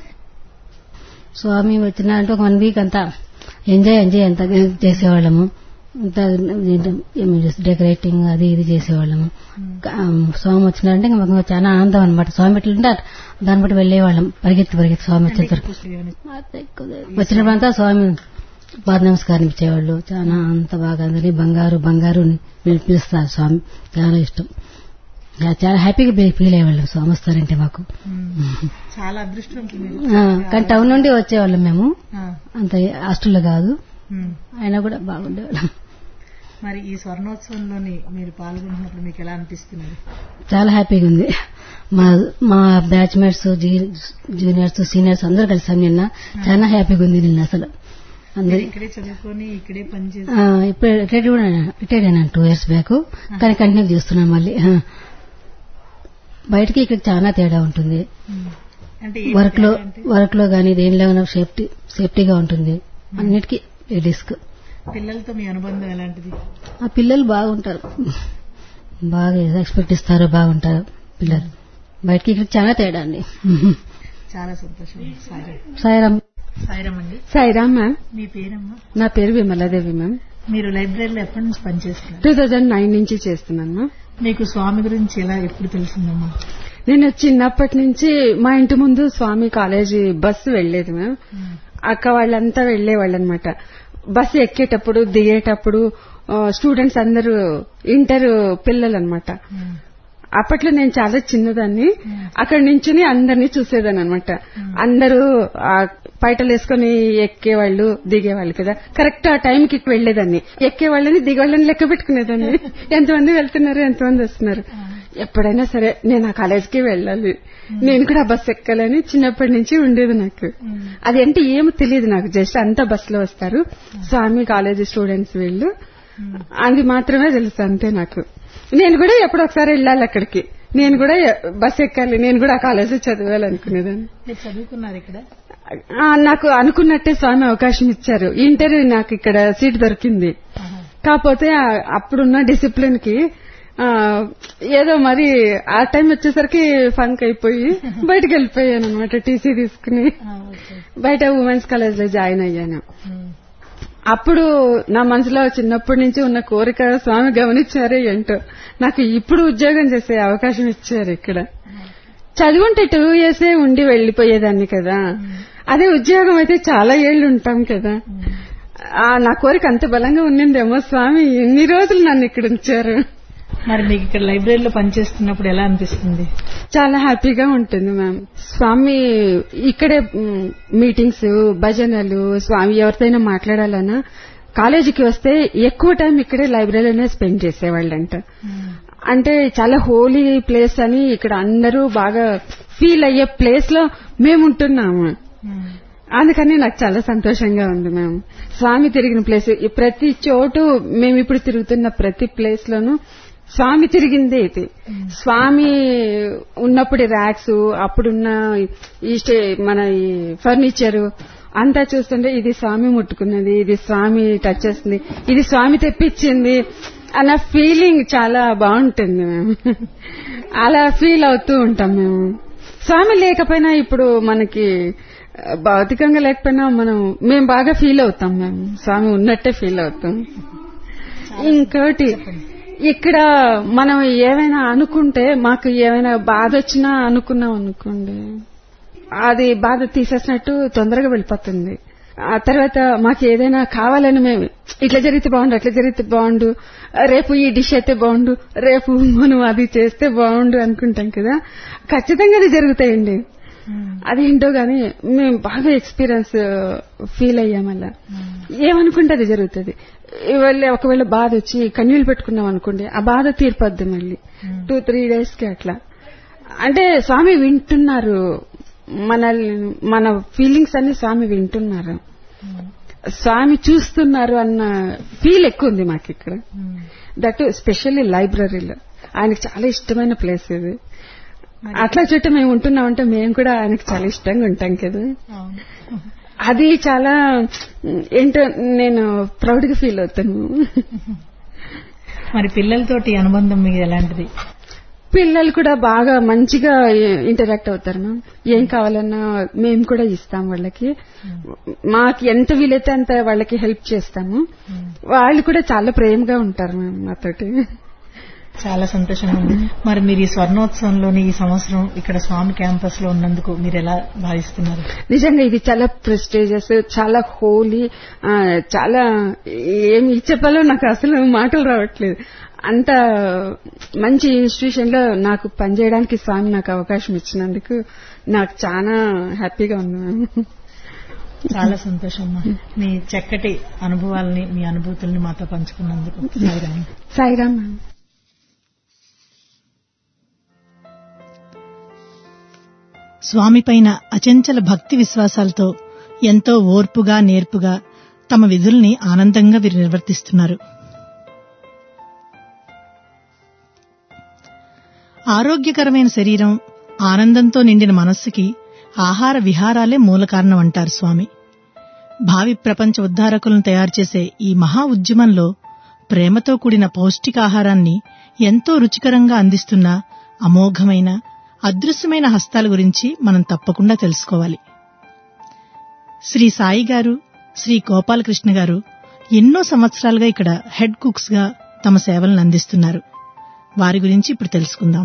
స్వామి వచ్చిన అంటే ఒక వన్ వీక్ అంతా ఎంజాయ్ ఎంజాయ్ అంతా చేసేవాళ్ళము అంతా డెకరేటింగ్ అది ఇది చేసేవాళ్ళము ఆ, స్వామి వచ్చినారంటే ఇంకా మాకు చాలా ఆనందం అనమాట స్వామి ఎట్లుంటే దాన్ని బట్టి వెళ్ళేవాళ్ళం పరిగెత్తి పరిగెత్తి స్వామి వచ్చేసరికి వచ్చినప్పుడు అంతా స్వామి పాద నమస్కారం ఇచ్చేవాళ్ళు చాలా అంత బాగా అందరినీ బంగారు బంగారు అని పిలి- పిలుస్తారు స్వామి చాలా ఇష్టం యా, చాలా హ్యాపీగా ఫీ- ఫీల్ అయ్యేవాళ్ళం స్వామి వస్తారంటే మాకు చాలా అదృష్టవంతులు మీరు ఆ, కానీ టౌన్ నుండి వచ్చేవాళ్ళం మేము ఆ. అంత హాస్టల్లో కాదు మ్మ్. అయినా కూడా బాగుండేవాళ్ళం మరి ఈ స్వర్ణోత్సవంలోని మీరు పాల్గొంటున్నప్పుడు మీకు ఎలా అనిపిస్తున్నది చాలా హ్యాపీగా ఉంది మా మా బ్యాచ్ మేట్స్ జూనియర్స్ సీనియర్స్ అందరూ కలిసాం నిన్న చాలా హ్యాపీగా ఉంది నిన్న అసలు మీరు అందరి ఇక్కడే చదువుకొని ఇక్కడే పనిచేసి ఆ, ఇప్పుడు రిటైర్డ్ కూడా రిటైర్డ్ అయినాను టూ ఇయర్స్ బ్యాక్ కానీ కంటిన్యూ చేస్తున్నాను మళ్ళీ ఆ. బయటకి ఇక్కడ చాలా తేడా ఉంటుంది మ్మ్. అంటే ఏం వర్క్ లో తేడా అంటే వర్క్ లో కానీ దేనిలో సేఫ్టీ సేఫ్టీగా ఉంటుంది అన్నిటికీ లేడీస్ పిల్లలతో మీ అనుబంధం ఎలాంటిది ఆ పిల్లలు బాగుంటారు బాగా ఎక్స్పెక్ట్ ఇస్తారు బాగుంటారు పిల్లలు బయటకి ఇక్కడ చాలా తేడా అండి చాలా సంతోషం సాయి సాయిరామ్ సాయిరామ్ అండి సాయిరామ్ మ్యామ్ మీ పేరమ్మా నా పేరు విమలాదేవి మ్యామ్ మీరు లైబ్రరీలో ఎప్పటి నుంచి పనిచేస్తున్నారు టూ థౌజండ్ నైన్ నుంచి చేస్తున్నాను మ్యామ్ మీకు స్వామి గురించి ఎలా ఎప్పుడు తెలిసిందమ్మా నేను చిన్నప్పటి నుంచి మా ఇంటి ముందు స్వామి కాలేజీ బస్సు వెళ్లేది మ్యామ్ అక్క వాళ్ళంతా వెళ్లేవాళ్ళు అనమాట బస్సు ఎక్కేటప్పుడు దిగేటప్పుడు స్టూడెంట్స్ అందరూ ఇంటర్ పిల్లలు అనమాట అప్పట్లో నేను చాలా చిన్నదాన్ని అక్కడ నించుని అందరినీ చూసేదాన్ని అనమాట అందరూ ఆ పైటలు వేసుకుని ఎక్కేవాళ్ళు దిగేవాళ్ళు కదా కరెక్ట్ ఆ టైంకి వెళ్లేదాన్ని ఎక్కేవాళ్ళని దిగేవాళ్ళని లెక్క పెట్టుకునేదాన్ని ఎంతమంది వెళ్తున్నారు ఎంతమంది వస్తున్నారు ఎప్పుడైనా సరే నేను ఆ కాలేజీకి వెళ్ళాలి నేను కూడా ఆ బస్ ఎక్కాలని చిన్నప్పటి నుంచి ఉండేది నాకు అది అంటే ఏమో తెలియదు నాకు జస్ట్ అంతా బస్సులో వస్తారు స్వామి కాలేజీ స్టూడెంట్స్ వీళ్ళు అది మాత్రమే తెలుసు అంతే నాకు నేను కూడా ఎప్పుడు ఒకసారి వెళ్ళాలి అక్కడికి నేను కూడా బస్ ఎక్కాలి నేను కూడా ఆ కాలేజీ చదవాలి అనుకునేదాన్ని మీరు చదువుకున్నారు ఇక్కడ ఆ, నాకు అనుకున్నట్టే స్వామి అవకాశం ఇచ్చారు ఇంటర్ నాకు ఇక్కడ సీట్ దొరికింది కాకపోతే ఆ- అప్పుడున్న డిసిప్లిన్ కి ఆ, ఏదో మరి ఆ టైం వచ్చేసరికి ఫంక్ అయిపోయి బయటకు వెళ్ళిపోయాను అనమాట టీసీ తీసుకుని బయట ఉమెన్స్ కాలేజ్ లో జాయిన్ అయ్యాను అప్పుడు నా మనసులో చిన్నప్పటి నుంచి ఉన్న కోరిక స్వామి గమనించారే ఏంటో నాకు ఇప్పుడు ఉద్యోగం చేసే అవకాశం ఇచ్చారు ఇక్కడ చదువుంటే టూ ఇయర్సే ఉండి వెళ్లిపోయేదాన్ని కదా అదే ఉద్యోగం అయితే చాలా ఏళ్లు ఉంటాం కదా ఆ, నా కోరిక అంత బలంగా ఉన్నిందేమో స్వామి ఎన్ని రోజులు నన్ను ఇక్కడ ఉంచారు మరి మీకు ఇక్కడ లైబ్రరీలో పనిచేస్తున్నప్పుడు ఎలా అనిపిస్తుంది చాలా హ్యాపీగా ఉంటుంది మ్యామ్ స్వామి ఇక్కడే మ్, మీటింగ్స్ భజనలు స్వామి ఎవరితోనైనా మాట్లాడాలన్నా కాలేజీకి వస్తే ఎక్కువ టైం ఇక్కడే లైబ్రరీలోనే స్పెండ్ చేసేవాళ్ళంట అంటే చాలా హోలీ ప్లేస్ అని ఇక్కడ అందరూ బాగా ఫీల్ అయ్యే ప్లేస్ లో మేము ఉంటున్నాము అందుకని నాకు చాలా సంతోషంగా ఉంది మేము స్వామి తిరిగిన ప్లేస్ ఈ ప్రతి చోటు మేము ఇప్పుడు తిరుగుతున్న ప్రతి ప్లేస్ లోనూ స్వామి తిరిగిందే ఇది స్వామి ఉన్నప్పుడు ర్యాక్స్ అప్పుడున్న ఈ స్టే మన ఈ ఫర్నిచర్ అంతా చూస్తుంటే ఇది స్వామి ముట్టుకున్నది ఇది స్వామి టచ్ చేస్తుంది ఇది స్వామి తెప్పించింది అన్న ఫీలింగ్ చాలా బాగుంటుంది మేము అలా ఫీల్ అవుతూ ఉంటాం మేము స్వామి లేకపోయినా ఇప్పుడు మనకి ఆ, భౌతికంగా లేకపోయినా మనం మేము బాగా ఫీల్ అవుతాం మేము స్వామి ఉన్నట్టే ఫీల్ అవుతాం ఇంకోటి ఇక్కడ మనం ఏమైనా అనుకుంటే మాకు ఏమైనా బాధ వచ్చినా అనుకున్నాం అనుకోండి అది బాధ తీసేసినట్టు తొందరగా వెళ్ళిపోతుంది ఆ తర్వాత మాకు ఏదైనా కావాలని మేము ఇట్లా జరిగితే బాగుండు అట్లా జరిగితే బాగుండు రేపు ఈ డిష్ అయితే బాగుండు రేపు మనం అది చేస్తే బాగుండు అనుకుంటాం కదా ఖచ్చితంగా అది జరుగుతాయండి అది ఏంటో గాని మేము బాగా ఎక్స్పీరియన్స్ ఫీల్ అయ్యాం అలా ఏమనుకుంటే అది జరుగుతుంది ఇవాళ ఒకవేళ బాధ వచ్చి కన్నీళ్లు పెట్టుకున్నాం అనుకోండి ఆ బాధ తీర్పద్దు మళ్ళీ టూ త్రీ డేస్ కి అట్లా అంటే స్వామి వింటున్నారు మనల్ని మన ఫీలింగ్స్ అన్ని స్వామి వింటున్నారు స్వామి చూస్తున్నారు అన్న ఫీల్ ఎక్కువ ఉంది మాకు ఇక్కడ దట్ స్పెషల్లీ లైబ్రరీలో ఆయనకు చాలా ఇష్టమైన ప్లేస్ ఇది అట్లా చుట్టూ మేము ఉంటున్నామంటే మేము కూడా ఆయనకు చాలా ఇష్టంగా ఉంటాం కదా అది చాలా ఏంటో నేను ప్రౌడ్ గా ఫీల్ అవుతాను మరి పిల్లలతోటి అనుబంధం మీకు ఎలాంటిది పిల్లలు కూడా బాగా మంచిగా ఇంటరాక్ట్ అవుతారు మ్యామ్ ఏం కావాలన్నా మేము కూడా ఇస్తాం వాళ్ళకి మాకు ఎంత వీలైతే అంత వాళ్ళకి హెల్ప్ చేస్తాము వాళ్ళు కూడా చాలా ప్రేమగా ఉంటారు మ్యామ్ మాతోటి చాలా సంతోషంగా ఉంది మరి మీరు ఈ స్వర్ణోత్సవంలోని ఈ సంవత్సరం ఇక్కడ స్వామి క్యాంపస్ లో ఉన్నందుకు మీరు ఎలా భావిస్తున్నారు నిజంగా ఇది చాలా ప్రెస్టేజియస్ చాలా హోలీ చాలా ఏమి చెప్పాలో నాకు అసలు మాటలు రావట్లేదు అంత మంచి ఇన్స్టిట్యూషన్ లో నాకు పనిచేయడానికి స్వామి నాకు అవకాశం ఇచ్చినందుకు నాకు చాలా హ్యాపీగా ఉంది మ్యామ్ చాలా సంతోషం అమ్మా. మీ చక్కటి అనుభవాలని మీ అనుభూతుల్ని మాతో పంచుకున్నందుకు సాయిరామ్. సాయిరామ్ మ్యామ్ స్వామిపైన అచంచల భక్తి విశ్వాసాలతో ఎంతో ఓర్పుగా నేర్పుగా తమ విధుల్ని ఆనందంగా వీరు నిర్వర్తిస్తున్నారు ఆరోగ్యకరమైన శరీరం ఆనందంతో నిండిన మనస్సుకి ఆహార విహారాలే మూల కారణం అంటారు స్వామి భావి ప్రపంచ ఉద్ధారకులను తయారు చేసే ఈ మహా ఉద్యమంలో ప్రేమతో కూడిన పౌష్టికాహారాన్ని ఎంతో రుచికరంగా అందిస్తున్న అమోఘమైన అదృశ్యమైన హస్తాల గురించి మనం తప్పకుండా తెలుసుకోవాలి శ్రీ సాయి గారు శ్రీ గోపాలకృష్ణ గారు ఎన్నో సంవత్సరాలుగా ఇక్కడ హెడ్ కుక్స్ గా తమ సేవలను అందిస్తున్నారు వారి గురించి ఇప్పుడు తెలుసుకుందాం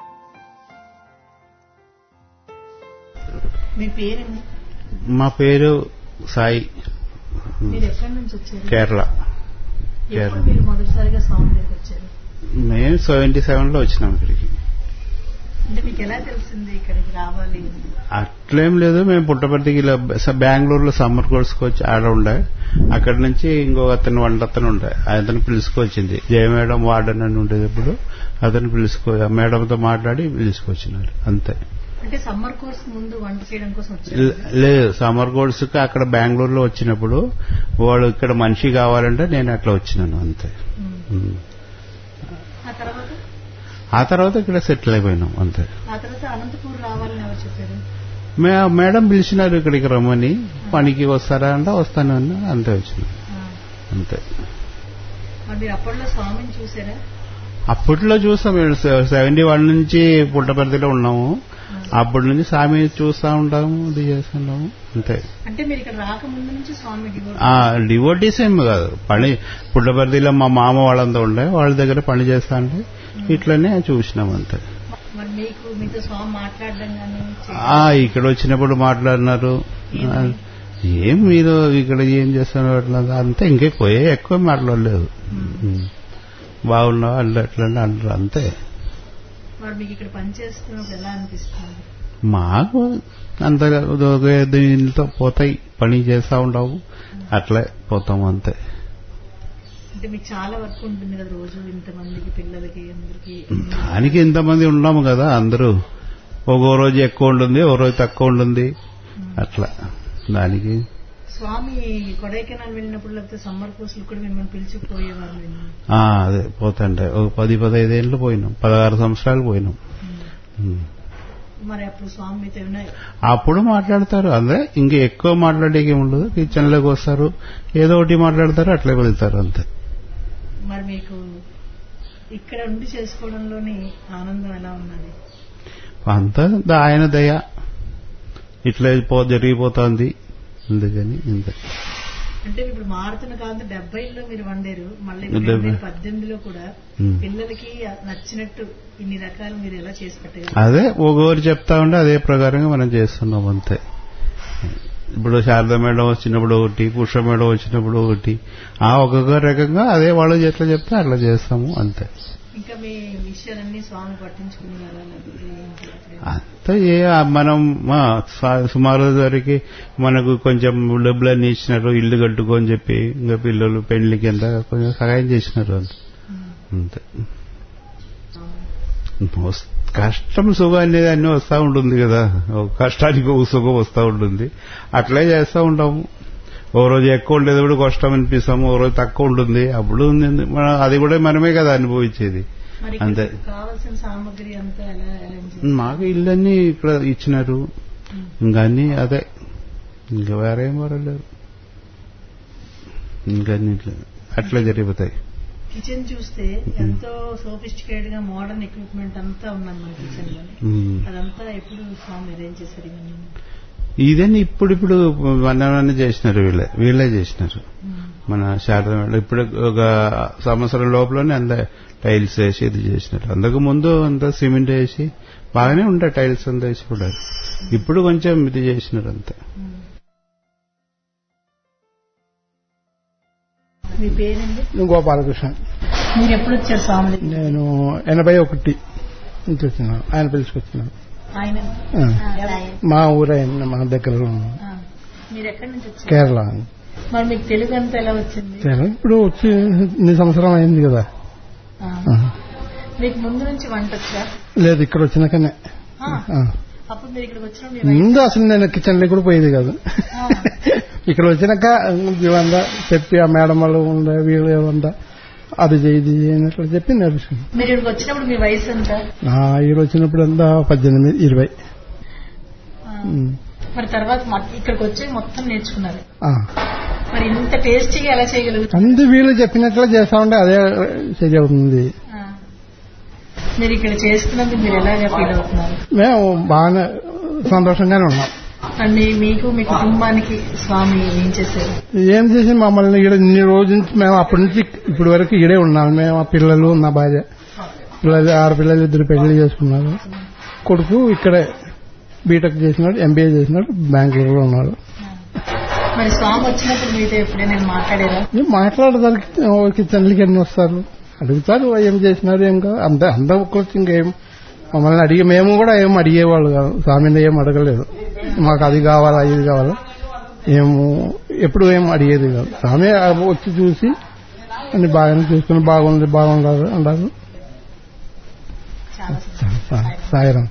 మీ పేరేమి మా పేరు సాయి మీరు ఎక్కడి నుంచి వచ్చారు కేరళ ఎప్పుడు కేరళ మీరు మొదటిసారిగా స్వామి దగ్గరికి వచ్చారు మేము సెవెంటీ సెవెన్ లో వచ్చినాం ఇక్కడికి అంటే మీకు ఎలా తెలిసింది ఇక్కడికి రావాలి అని? అట్లేం లేదు మేము పుట్టపర్తికి ఇలా బ- బెంగళూరులో సమ్మర్ కోర్స్కి వచ్చి ఆడ ఉండే అక్కడి నుంచి ఇంకో అతను వంట అతను ఉండే అతను పిలుచుకొచ్చింది జయ మేడం వార్డెన్ అని ఉండేటప్పుడు అతను పిలుచుకో మేడంతో మాట్లాడి పిలుచుకొచ్చినారు అంతే అంటే సమ్మర్ కోర్స్ ముందు వంట చేయడం కోసం వచ్చారు లే- లేదు సమ్మర్ కోర్స్కి అక్కడ బెంగళూరులో వచ్చినప్పుడు వాడు ఇక్కడ మనిషి కావాలంటే నేను అట్లా వచ్చినాను అంతే ఉమ్. ఆ తర్వాత ఆ తర్వాత ఇక్కడ సెటిల్ అయిపోయినాం అంతే ఆ తర్వాత అనంతపూర్ రావాలని ఎవరు చెప్పారు మే మేడం పిలిచినారు ఇక్కడికి రమ్మని పనికి వస్తారా అంటే వస్తాను అన్న అంతే వచ్చిన అంతే మరి మీరు అప్పట్లో స్వామిని చూసారా అప్పట్లో చూస్తాం మేము సెవెంటీ వన్ నుంచి పుట్టపర్తిలో ఉన్నాము అప్పటి నుంచి స్వామి చూస్తా ఉంటాము ఇది చేస్తుంటాము అంతే అంటే మీరు ఇక్కడ రాకముందు నుంచి స్వామి డివోట్ ఆ డివోటీస్ ఏం కాదు పని పుట్టపర్తిలో మా మామ వాళ్ళంతా ఉండే వాళ్ళ దగ్గర పని చేస్తా అంటే ఇట్లనే చూసినాం అంతే మరి మీకు మీతో స్వామి మాట్లాడడం కానీ ఆ ఇక్కడ వచ్చినప్పుడు మాట్లాడినారు ఆ, ఏం మీరు ఇక్కడ ఏం చేస్తున్నారు అట్లా అంతే ఇంకెక్కువ ఏ ఎక్కువ మాట్లాడలేదు ఉమ్. బాగున్నావు అట్లా అట్లా అంటారు అంతే మరి మీకు ఇక్కడ పని చేస్తున్నప్పుడు ఎలా అనిపిస్తుంది మాకు అంత దీంతో పోతాయి పని చేస్తా ఉండవు అట్లే పోతాం అంతే అంటే మీకు చాలా వర్క్ ఉంటుంది కదా రోజు ఇంతమందికి పిల్లలకి అందరికి దానికి ఇంతమంది ఉన్నాము కదా అందరూ ఒక్కో రోజు ఎక్కువ ఉంటుంది ఓ రోజు తక్కువ ఉంటుంది అట్లా దానికి స్వామి కొడైకెనాల్ వెళ్ళినప్పుడు లేకపోతే సమ్మర్ కోర్సులు కూడా మిమ్మల్ని పిలిచిపోయేవారు విన్నాను. ఆ, అదే పోతుంటాయి ఒక పది పదహైదేళ్ళు పోయినాం పదహారు సంవత్సరాలు పోయినాం ఉమ్. మరి అప్పుడు స్వామి మీతో ఏమైనా అప్పుడు మాట్లాడతారు అదే ఇంకా ఎక్కువ మాట్లాడేకి ఉండదు కిచెన్ లోకి వస్తారు ఏదో ఒకటి మాట్లాడతారు అట్లే వెళ్తారు అంతే మరి మీకు ఇక్కడ ఉండి చేసుకోవడంలోని ఆనందం ఎలా ఉన్నది అంతా దా- ఆయన దయ ఇట్లా పో జరిగిపోతుంది అందుకని ఇంత అంటే ఇప్పుడు మారుతున్న కాలంలో డెబ్బైలో మీరు వండారు మళ్ళీ డెబ్బై. పద్దెనిమిదిలో కూడా ఉమ్. పిల్లలకి నచ్చినట్టు ఇన్ని రకాలు మీరు ఎలా చేసి పెట్టగలరు అదే ఒకరు చెప్తా ఉంటే అదే ప్రకారంగా మనం చేస్తున్నాం అంతే ఇప్పుడు శారద మేడం వచ్చినప్పుడు ఒకటి పుష్ప మేడం వచ్చినప్పుడు ఒకటి ఆ ఒక్కొక్క రకంగా అదే వాళ్ళు ఎట్లా చెప్తే అట్లా చేస్తాము అంతే ఇంకా మీ విషయాలన్నీ స్వామి పట్టించుకున్నారా లేకపోతే ఏంటి అట్లా? అంతా ఏ మనం మా స- సుమారు వరకు మనకు కొంచెం డబ్బులన్నీ ఇచ్చినారు ఇల్లు కట్టుకొని చెప్పి ఇంకా పిల్లలు పెళ్లికి ఎంత కొంచెం సహాయం చేసినారు అంతే అంతే వస్- కష్టం సుఖం అనేది అన్ని వస్తూ ఉంటుంది కదా ఒక కష్టానికి ఒక సుఖం వస్తూ ఉంటుంది అట్లే చేస్తూ ఉంటాము ఓ రోజు ఎక్కువ ఉండేటప్పుడు కష్టం అనిపిస్తాము ఓ రోజు తక్కువ ఉంటుంది అప్పుడు ఉంది- మన అది కూడా మనమే కదా అనుభవించేది మరి అంతే ఇక్కడ కావాల్సిన సామాగ్రి అంతా ఎలా అరేంజ్ చేస్తారు? మాకు ఇల్లన్నీ ఇక్కడ ఇచ్చినారు ఇంకా అన్ని అదే ఇంకా వేరే ఏం వరలేదు ఇంకా అన్ని ఇట్లా అట్లా జరిగిపోతాయి కిచెన్ చూస్తే ఎంతో సోఫిస్టికేటెడ్ గా మోడర్న్ ఎక్విప్మెంట్ అంతా ఉన్నది మన కిచెన్ లో మ్మ్. అదంతా ఎప్పుడు స్వామి అరేంజ్ చేశారు ఇవన్నీ ఇదని ఇప్పుడు ఇప్పుడు వన్ చేసినారు వీళ్ళే వీళ్ళే చేసినారు మన శారద మేడం ఇప్పుడు ఒక సంవత్సరం లోపలనే అంత టైల్స్ వేసి ఇది చేసినారు అందుకు ముందు అంతా సిమెంట్ వేసి బాగానే ఉంటాయి టైల్స్ అంతా వేసి కూడా ఇప్పుడు కొంచెం ఇది చేసినారు అంతే మీ పేరండి గోపాలకృష్ణ మీరు ఎప్పుడు వచ్చారు స్వామి దగ్గరికి? నేను ఎనభై ఒకటి నుంచి వచ్చినాను ఆయన పిలుచుకొచ్చినాను ఆయన ఆ. ఎవరు? మా ఊరే మా దగ్గరలో ఉంది. ఆ. మీరు ఎక్కడి నుంచి వచ్చారు కేరళ మరి మీకు తెలుగు అంతా ఎలా వచ్చింది కేరళ ఇప్పుడు వచ్చి ఇన్ని సంవత్సరం అయింది కదా ఆ. ఆ. మీకు ముందు నుంచి వంట వచ్చా లేదు ఇక్కడ వచ్చినాకనే ఆ. ఆ. అప్పుడు మీరు ఇక్కడికి వచ్చినప్పుడు మీ వయసు- ముందు అసలు నేను కిచెన్ లో కూడా పోయేది కాదు ఆ. ఇక్కడ వచ్చినాక ఇవంతా చెప్పి ఆ మేడం వాళ్ళు ఉండే వీళ్ళు ఉందా అది చేయి ఇది చేయి అని అట్లా చెప్పి నేర్చుకున్నాను మీరు ఇక్కడికి వచ్చినప్పుడు మీ వయసు ఎంత నా ఈడ వచ్చినప్పుడు అంతా పద్దెనిమిది ఇరవై ఆ. ఉమ్. మరి తర్వాత మొ- ఇక్కడికి వచ్చి మొత్తం నేర్చుకున్నారు ఆ. మరి ఇంత టేస్టీగా ఎలా చేయగలుగుతారు అందు వీళ్ళు చెప్పినట్లు చేస్తా ఉంటే అదే సరి అవుతుంది ఆ. మీరు ఇక్కడ చేస్తున్నందుకు మీరు ఎలాగా ఫీల్ అవుతున్నారు మేము బాగానే సంతోషంగానే ఉన్నాం మరి మీ- మీకు మీ కుటుంబానికి స్వామి ఏం చేశారు ఏం చేసి మమ్మల్ని ఈడ ఇన్ని రోజుల నుంచి మేము అప్పటి నుంచి ఇప్పటి వరకు ఈడే ఉన్నాం మేము ఆ పిల్లలు నా భార్య పిల్లలు ఆడపిల్లలు ఇద్దరు పెళ్లి చేసుకున్నారు కొడుకు ఇక్కడే బీటెక్ చేసినాడు ఎంబీఏ చేసినాడు బెంగళూరులో ఉన్నాడు మరి స్వామి వచ్చినప్పుడు మీతో ఎప్పుడైనా మాట్లాడారా ఏం మాట్లాడదానికి కిచెన్లకి ఎన్ని వస్తారు అడుగుతారు ఏం చేసినారు ఏం కాదు అంత అంత ఒక్కొచ్చి ఇంకేం మమ్మల్ని అడిగి మేము కూడా ఏం అడిగేవాళ్ళు కాదు స్వామిని ఏం అడగలేదు మాకు అది కావాలా ఇది కావాలా ఏము ఎప్పుడు ఏం అడిగేది కాదు స్వామి వచ్చి చూసి అన్ని బాగానే చూసుకుని బాగుంది బాగుండారు అన్నారు చాలా సా- సాయిరాం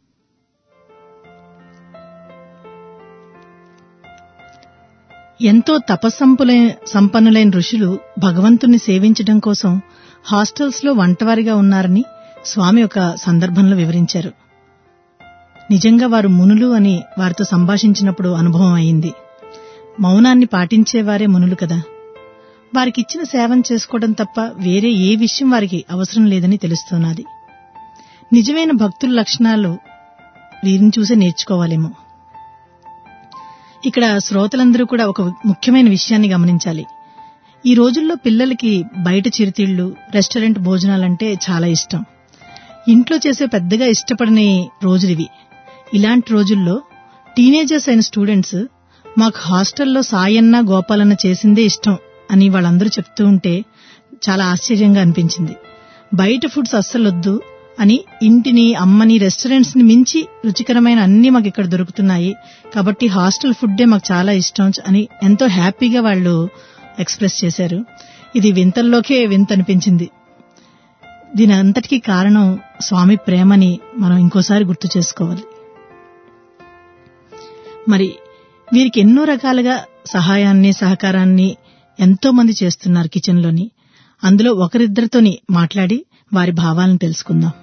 ఎంతో తపస్సంపులై సంపన్నులైన ఋషులు భగవంతుణ్ణి సేవించడం కోసం హాస్టల్స్ లో వంటవారిగా ఉన్నారని స్వామి ఒక సందర్భంలో వివరించారు నిజంగా వారు మునులు అని వారితో సంభాషించినప్పుడు అనుభవం అయింది మౌనాన్ని పాటించేవారే మునులు కదా వారికిచ్చిన సేవను చేసుకోవడం తప్ప వేరే ఏ విషయం వారికి అవసరం లేదని తెలుస్తున్నది నిజమైన భక్తుల లక్షణాలు వీరిని చూసే నేర్చుకోవాలేమో ఇక్కడ శ్రోతలందరూ కూడా ఒక ముఖ్యమైన విషయాన్ని గమనించాలి ఈ రోజుల్లో పిల్లలకి బయట చిరుతిళ్లు రెస్టారెంట్ భోజనాలంటే చాలా ఇష్టం ఇంట్లో చేసే పెద్దగా ఇష్టపడని రోజులివి ఇలాంటి రోజుల్లో టీనేజర్స్ అయిన స్టూడెంట్స్ మాకు హాస్టల్లో సాయన్న గోపాలన్న చేసిందే ఇష్టం అని వాళ్ళందరూ చెప్తూ ఉంటే చాలా ఆశ్చర్యంగా అనిపించింది బయట ఫుడ్స్ అస్సలొద్దు అని ఇంటిని అమ్మని రెస్టారెంట్స్ ని మించి రుచికరమైన అన్ని మాకు ఇక్కడ దొరుకుతున్నాయి కాబట్టి హాస్టల్ ఫుడ్డే మాకు చాలా ఇష్టం అని ఎంతో హ్యాపీగా వాళ్ళు ఎక్స్ప్రెస్ చేశారు ఇది వింతల్లోకే వింతనిపించింది దీని అంతటికీ కారణం స్వామి ప్రేమని మనం ఇంకోసారి గుర్తు చేసుకోవాలి మరి వీరికి ఎన్నో రకాలుగా సహాయాన్ని సహకారాన్ని ఎంతో మంది చేస్తున్నారు కిచెన్లోని అందులో ఒకరిద్దరితోని మాట్లాడి వారి భావాలను తెలుసుకుందాం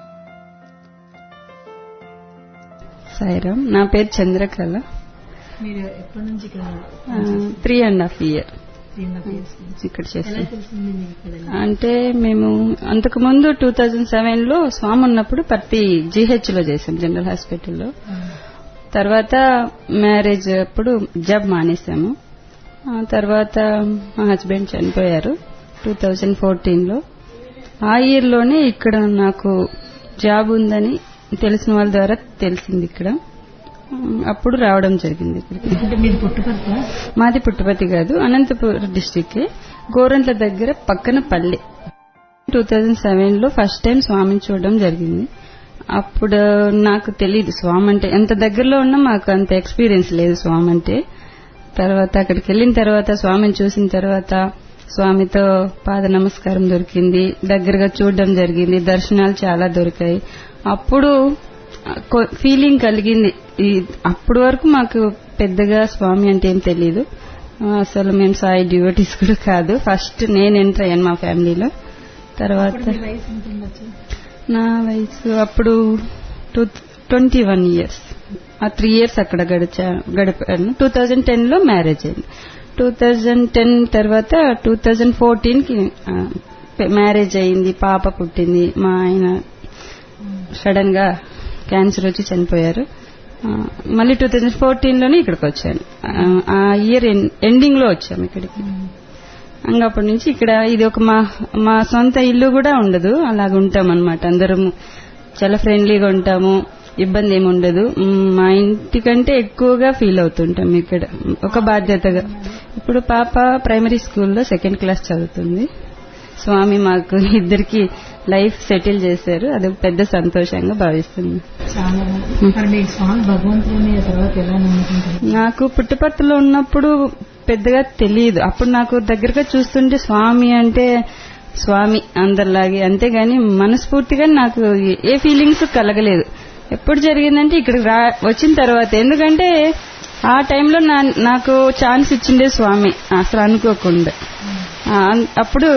సాయిరామ్ నా పేరు చంద్రకళ మీరు ఎప్పటి నుంచి త్రీ అండ్ హాఫ్ ఇయర్ ఇక్కడ చేస్తాం అంటే మేము అంతకు ముందు టూ థౌజండ్ సెవెన్ లో స్వామి ఉన్నప్పుడు పత్తి జీహెచ్ లో చేసాం జనరల్ హాస్పిటల్లో తర్వాత మ్యారేజ్ అప్పుడు జాబ్ మానేసాము ఆ తర్వాత మా హస్బెండ్ చనిపోయారు టూ థౌజండ్ ఫోర్టీన్లో ఆ ఇయర్లోనే ఇక్కడ నాకు జాబ్ ఉందని తెలిసిన వాళ్ళ ద్వారా తెలిసింది ఇక్కడ అప్పుడు రావడం జరిగింది ఇక్కడికి అంటే మీరు పుట్టుపర్తి మాది పుట్టపతి కాదు అనంతపురం డిస్టిక్ గోరంట్ల దగ్గర పక్కన పల్లె టూ థౌజండ్ సెవెన్ లో ఫస్ట్ టైం స్వామిని చూడడం జరిగింది అప్పుడు నాకు తెలియదు స్వామి అంటే ఎంత దగ్గరలో ఉన్నా మాకు అంత ఎక్స్పీరియన్స్ లేదు స్వామి అంటే తర్వాత అక్కడికి వెళ్ళిన తర్వాత స్వామిని చూసిన తర్వాత స్వామితో పాద నమస్కారం దొరికింది దగ్గరగా చూడడం జరిగింది దర్శనాలు చాలా దొరికాయి అప్పుడు ఫీలింగ్ కలిగింది ఈ అప్పటి వరకు మాకు పెద్దగా స్వామి అంటే ఏం తెలియదు అసలు మేము సాయి డ్యూటీస్ కూడా కాదు ఫస్ట్ నేను ఎంటర్ అయ్యాను మా ఫ్యామిలీలో తర్వాత నా వయసు అప్పుడు టూ ట్వంటీ వన్ ఇయర్స్ ఆ త్రీ ఇయర్స్ అక్కడ గడిచా గడిపాను టూ థౌజండ్ టెన్ లో మ్యారేజ్ అయింది టూ థౌజండ్ టెన్ తర్వాత టూ థౌజండ్ ఫోర్టీన్ కి మ్యారేజ్ అయింది పాప పుట్టింది మా ఆయన సడన్ గా క్యాన్సర్ వచ్చి చనిపోయారు మళ్ళీ టూ థౌజండ్ ఫోర్టీన్ లోనే ఇక్కడికి వచ్చాను ఆ ఇయర్ ఎండింగ్ లో వచ్చాము ఇక్కడికి అప్పటి నుంచి ఇక్కడ ఇది ఒక మా మా సొంత ఇల్లు కూడా ఉండదు అలాగ ఉంటాం అనమాట అందరం చాలా ఫ్రెండ్లీగా ఉంటాము ఇబ్బంది ఏమి ఉండదు మా ఇంటికంటే ఎక్కువగా ఫీల్ అవుతుంటాం ఇక్కడ ఒక బాధ్యతగా ఇప్పుడు పాప ప్రైమరీ స్కూల్లో సెకండ్ క్లాస్ చదువుతుంది స్వామి మాకు ఇద్దరికి లైఫ్ సెటిల్ చేశారు అది పెద్ద సంతోషంగా భావిస్తుంది నాకు పుట్టుపర్తిలో ఉన్నప్పుడు పెద్దగా తెలియదు అప్పుడు నాకు దగ్గరగా చూస్తుంటే స్వామి అంటే స్వామి అందరిలాగే అంతేగాని మనస్ఫూర్తిగా నాకు ఏ ఫీలింగ్స్ కలగలేదు ఎప్పుడు జరిగిందంటే ఇక్కడికి రా వచ్చిన తర్వాత ఎందుకంటే ఆ టైంలో నాకు ఛాన్స్ ఇచ్చిండే స్వామి అసలు అనుకోకుండా అప్పుడు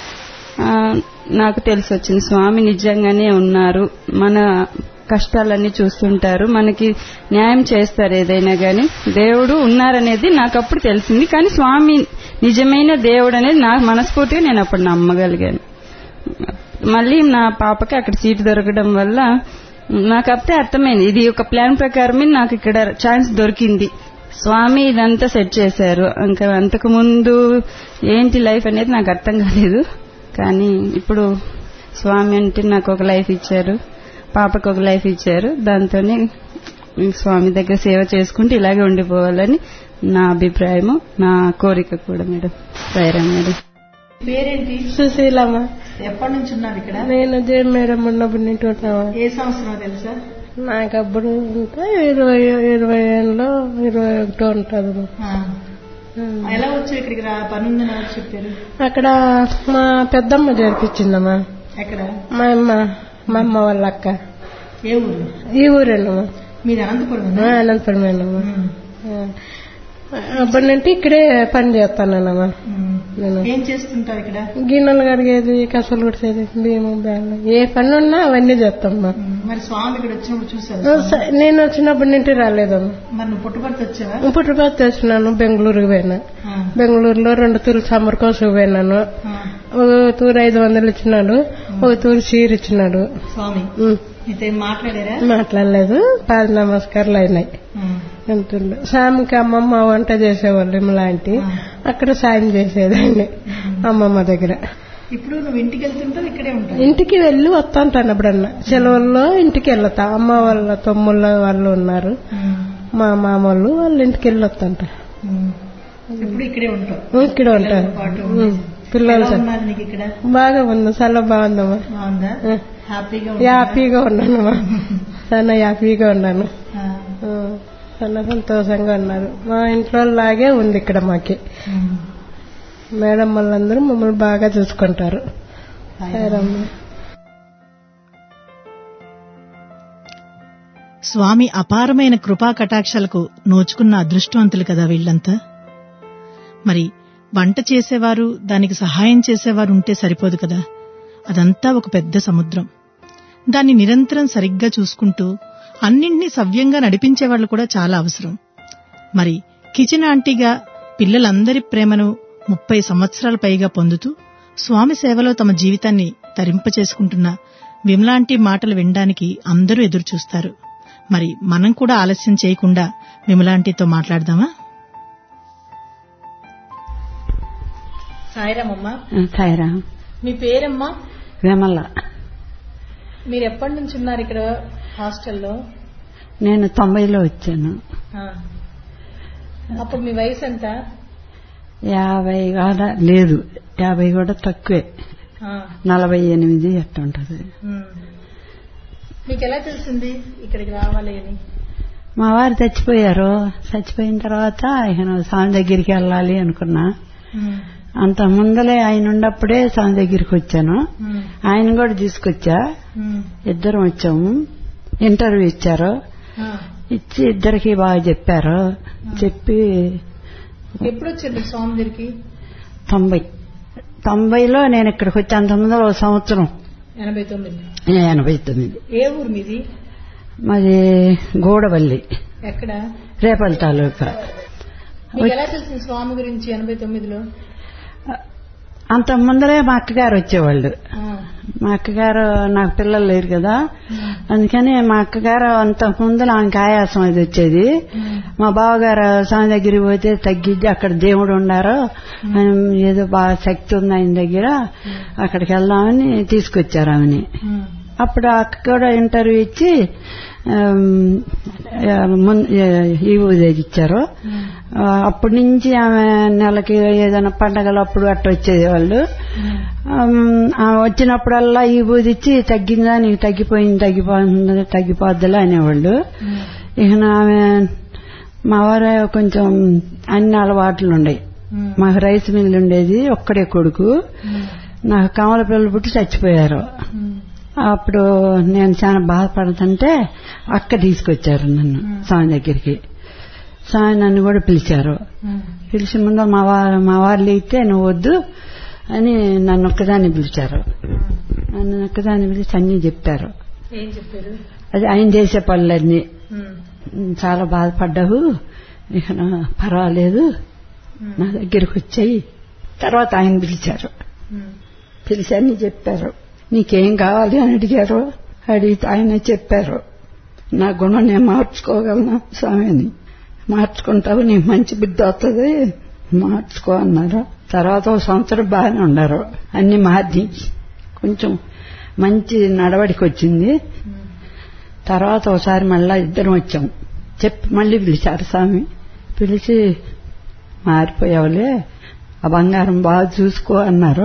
నాకు తెలిసి వచ్చింది స్వామి నిజంగానే ఉన్నారు మన కష్టాలన్నీ చూస్తుంటారు మనకి న్యాయం చేస్తారు ఏదైనా గాని దేవుడు ఉన్నారనేది నాకు అప్పుడు తెలిసింది కానీ స్వామి నిజమైన దేవుడు అనేది నాకు మనస్ఫూర్తిగా నేను అప్పుడు నమ్మగలిగాను మళ్ళీ నా పాపకి అక్కడ సీటు దొరకడం వల్ల నాకు అప్పుడే అర్థమైంది ఇది ఒక ప్లాన్ ప్రకారమే నాకు ఇక్కడ ఛాన్స్ దొరికింది స్వామి ఇదంతా సెట్ చేశారు ఇంకా అంతకు ముందు ఏంటి లైఫ్ అనేది నాకు అర్థం కాలేదు కానీ ఇప్పుడు స్వామి అంటే నాకు ఒక లైఫ్ ఇచ్చారు పాపకు ఒక లైఫ్ ఇచ్చారు దాంతోనే స్వామి దగ్గర సేవ చేసుకుంటూ ఇలాగే ఉండిపోవాలని నా అభిప్రాయము నా కోరిక కూడా మేడం సైరా మేడం పేరేంటి సుశీలమ్మ ఎప్పటి నుంచి ఉన్నారు ఇక్కడ నేను జేమ్ మేడం ఉన్నప్పుడు నుంచి ఉంటున్నావా ఏ సంవత్సరం తెలుసా నాకు అప్పుడు ఉంటే ఇరవై ఇరవై ఏళ్ళలో ఇరవై ఒకటో ఉంటుంది ఎలా వచ్చి ఇక్కడికి రా పని ఉందని ఎవరు చెప్పారు అక్కడ మా పెద్దమ్మ జరిపించిందమ్మా ఎక్కడ మా అమ్మ మా అమ్మ వాళ్ళ అక్క ఏ ఊరు ఈ ఊరేనమ్మా మీది అనంతపురం అనంతపురమేనమ్మా అప్పటి నుండి ఇక్కడే పని చేస్తానమ్మా నేను ఏం చేస్తుంటారు ఇక్కడ గిన్నెలు కడిగేది కసలు కుడిసేది బియ్యము బ్యాగులు ఏ పని ఉన్నా అవన్నీ చేస్తామ్మా మరి స్వామి ఇక్కడ వచ్చినప్పుడు చూసారు నేను వచ్చినప్పటి నుండి రాలేదమ్మా మరి నువ్వు పుట్టుపర్తి వచ్చావా పుట్టుపర్తి వచ్చినాను బెంగళూరుకి పోయినా బెంగళూరులో రెండు తూర్లు సమ్మర్ కోసం పోయినాను ఒక తూరు ఐదు వందలు ఇచ్చినాడు ఒక తూరు చీర ఇచ్చినాడు స్వామి అయితే మాట్లాడారా మాట్లాడలేదు పాద నమస్కారాలు అయినాయి అంటుండే సాయంకి అమ్మమ్మ వంట చేసేవాళ్ళు లాంటి అక్కడ సాయం చేసేదాన్ని అమ్మమ్మ దగ్గర ఇప్పుడు నువ్వు ఇంటికి వెళ్తుంటావు ఇక్కడే ఉంటావు ఇంటికి వెళ్ళి వస్తాంటాను ఎప్పుడన్నా సెలవుల్లో ఇంటికి వెళ్తా అమ్మ వాళ్ళ తమ్ముళ్ళ వాళ్ళు ఉన్నారు మా మామూళ్ళు వాళ్ళ ఇంటికి వెళ్ళి వస్తాంట ఇప్పుడు ఇక్కడే ఉంటావు ఇక్కడ ఉంటాను పిల్లలు ఇక్కడ బాగా ఉంది చాలా బాగుందమ్మా బాగుందా హ్యాపీగా హ్యాపీగా ఉన్నానమ్మా చాలా హ్యాపీగా ఉన్నాను చాలా సంతోషంగా ఉన్నారు మా ఇంట్లో లాగే ఉంది ఇక్కడ మాకి మేడం వాళ్ళందరూ మమ్మల్ని బాగా చూసుకుంటారు సాయిరామ్. స్వామి అపారమైన కృపా కటాక్షాలకు నోచుకున్న అదృష్టవంతులు కదా వీళ్ళంతా మరి వంట చేసేవారు దానికి సహాయం చేసేవారు ఉంటే సరిపోదు కదా అదంతా ఒక పెద్ద సముద్రం దాన్ని నిరంతరం సరిగ్గా చూసుకుంటూ అన్నింటినీ సవ్యంగా నడిపించే వాళ్ళు కూడా చాలా అవసరం మరి కిచెన్ ఆంటీగా పిల్లలందరి ప్రేమను ముప్పై సంవత్సరాల పైగా పొందుతూ స్వామి సేవలో తమ జీవితాన్ని తరింపచేసుకుంటున్న విమలాంటి మాటలు వినడానికి అందరూ ఎదురు చూస్తారు మరి మనం కూడా ఆలస్యం చేయకుండా విమలాంటితో మాట్లాడదామా సాయిరామమ్మా సాయిరా మీ పేరమ్మా విమల మీరు ఎప్పటి నుంచి ఉన్నారు ఇక్కడ హాస్టల్లో నేను తొంభైలో వచ్చాను ఆ. అప్పుడు మీ వయసు ఎంత యాభై కూడా లేదు యాభై కూడా తక్కువే ఆ. నలభై ఎనిమిది ఎట్టుంటది ఉమ్. మీకు ఎలా తెలిసింది ఇక్కడికి రావాలి అని మా వారు చచ్చిపోయారు చచ్చిపోయిన తర్వాత ఇక స్వామి దగ్గరికి వెళ్ళాలి అనుకున్నా ఉమ్. అంత ముందలే ఆయన ఉన్నప్పుడే స్వామి దగ్గరికి వచ్చాను ఉమ్. ఆయన కూడా తీసుకొచ్చా ఉమ్. ఇద్దరం వచ్చాము ఇంటర్వ్యూ ఇచ్చారు ఆ. ఇచ్చి ఇద్దరికి బాగా చెప్పారు చెప్పి ఎప్పుడు వచ్చిండ్రు స్వామి దగ్గరికి తొంభై తొంభైలో నేను ఇక్కడికి వచ్చి అంతకుముందు ఒక సంవత్సరం ఎనభై తొమ్మిది ఎనభై తొమ్మిది ఏ ఊరు మీది మాది గూడవల్లి ఎక్కడ రేపల్లి తాలూకా మీకు ఎలా తెలిసింది స్వామి గురించి ఎనభై తొమ్మిదిలో అంత ముందరే మా అక్కగారు వచ్చేవాళ్ళు ఆ. మా అక్కగారు నాకు పిల్లలు లేరు కదా అందుకని మా అక్కగారు అంత ముందర ఆమెకి ఆయాసం అది వచ్చేది మా బావగారు స్వామి దగ్గరికి పోతే తగ్గించి అక్కడ దేవుడు ఉన్నారు ఆయన ఏదో బాగా శక్తి ఉంది ఆయన దగ్గర అక్కడికి వెళ్దామని తీసుకొచ్చారు ఆమెని ఉమ్. అప్పుడు ఆ అక్క కూడా ఇంటర్వ్యూ ఇచ్చి ఆమ్, ఆ, మున్- ఈ ఊది ఇచ్చారు ఆ, అప్పటి నుంచి ఆమె నెలకి ఏదైనా పండగలు అప్పుడు అట్ట వచ్చేది వాళ్ళు ఆమ్, ఆమె వచ్చినప్పుడల్లా ఈ బూది ఇచ్చి తగ్గిందా నీకు తగ్గిపోయింది తగ్గిపోతుంది తగ్గిపోద్దిలే అనేవాళ్ళు ఇక ఆమె మా వారు కొంచెం అన్ని అలవాట్లు ఉండేవి మాకు రైస్ మిల్ ఉండేది ఒక్కడే కొడుకు నాకు కమల పిల్లలు పుట్టి చచ్చిపోయారు అప్పుడు నేను చాలా బాధపడుతుంటే అక్క తీసుకొచ్చారు నన్ను స్వామి దగ్గరికి స్వామి నన్ను కూడా పిలిచారు పిలిచి ముందు మా వారు మా వారు లేస్తే నువ్వు వద్దు అని నన్ను ఒక్కదాన్ని పిలిచారు నన్ను ఒక్కదాన్ని పిలిచి అన్నీ చెప్పారు ఏం చెప్పారు అది ఆయన చేసే పనులన్నీ ఉమ్. చాలా బాధపడ్డావు ఇక నా- పర్వాలేదు నా దగ్గరికి వచ్చాయి తర్వాత ఆయన పిలిచారు ఉమ్. పిలిచి అన్ని చెప్పారు నీకేం కావాలి అని అడిగారు అడిగితే ఆయన చెప్పారు నా గుణం నేను మార్చుకోగలను స్వామిని మార్చుకుంటావు నీకు మంచి బుద్ధి వస్తుంది మార్చుకో అన్నారు తర్వాత ఒక సంవత్సరం బాగానే ఉన్నారు అన్ని మార్చి కొంచెం మంచి నడవడికి వచ్చింది తర్వాత ఒకసారి మళ్ళా ఇద్దరం వచ్చాం చెప్పి మళ్ళీ పిలిచారు స్వామి పిలిచి మారిపోయావులే ఆ బంగారం బాగా చూసుకో అన్నారు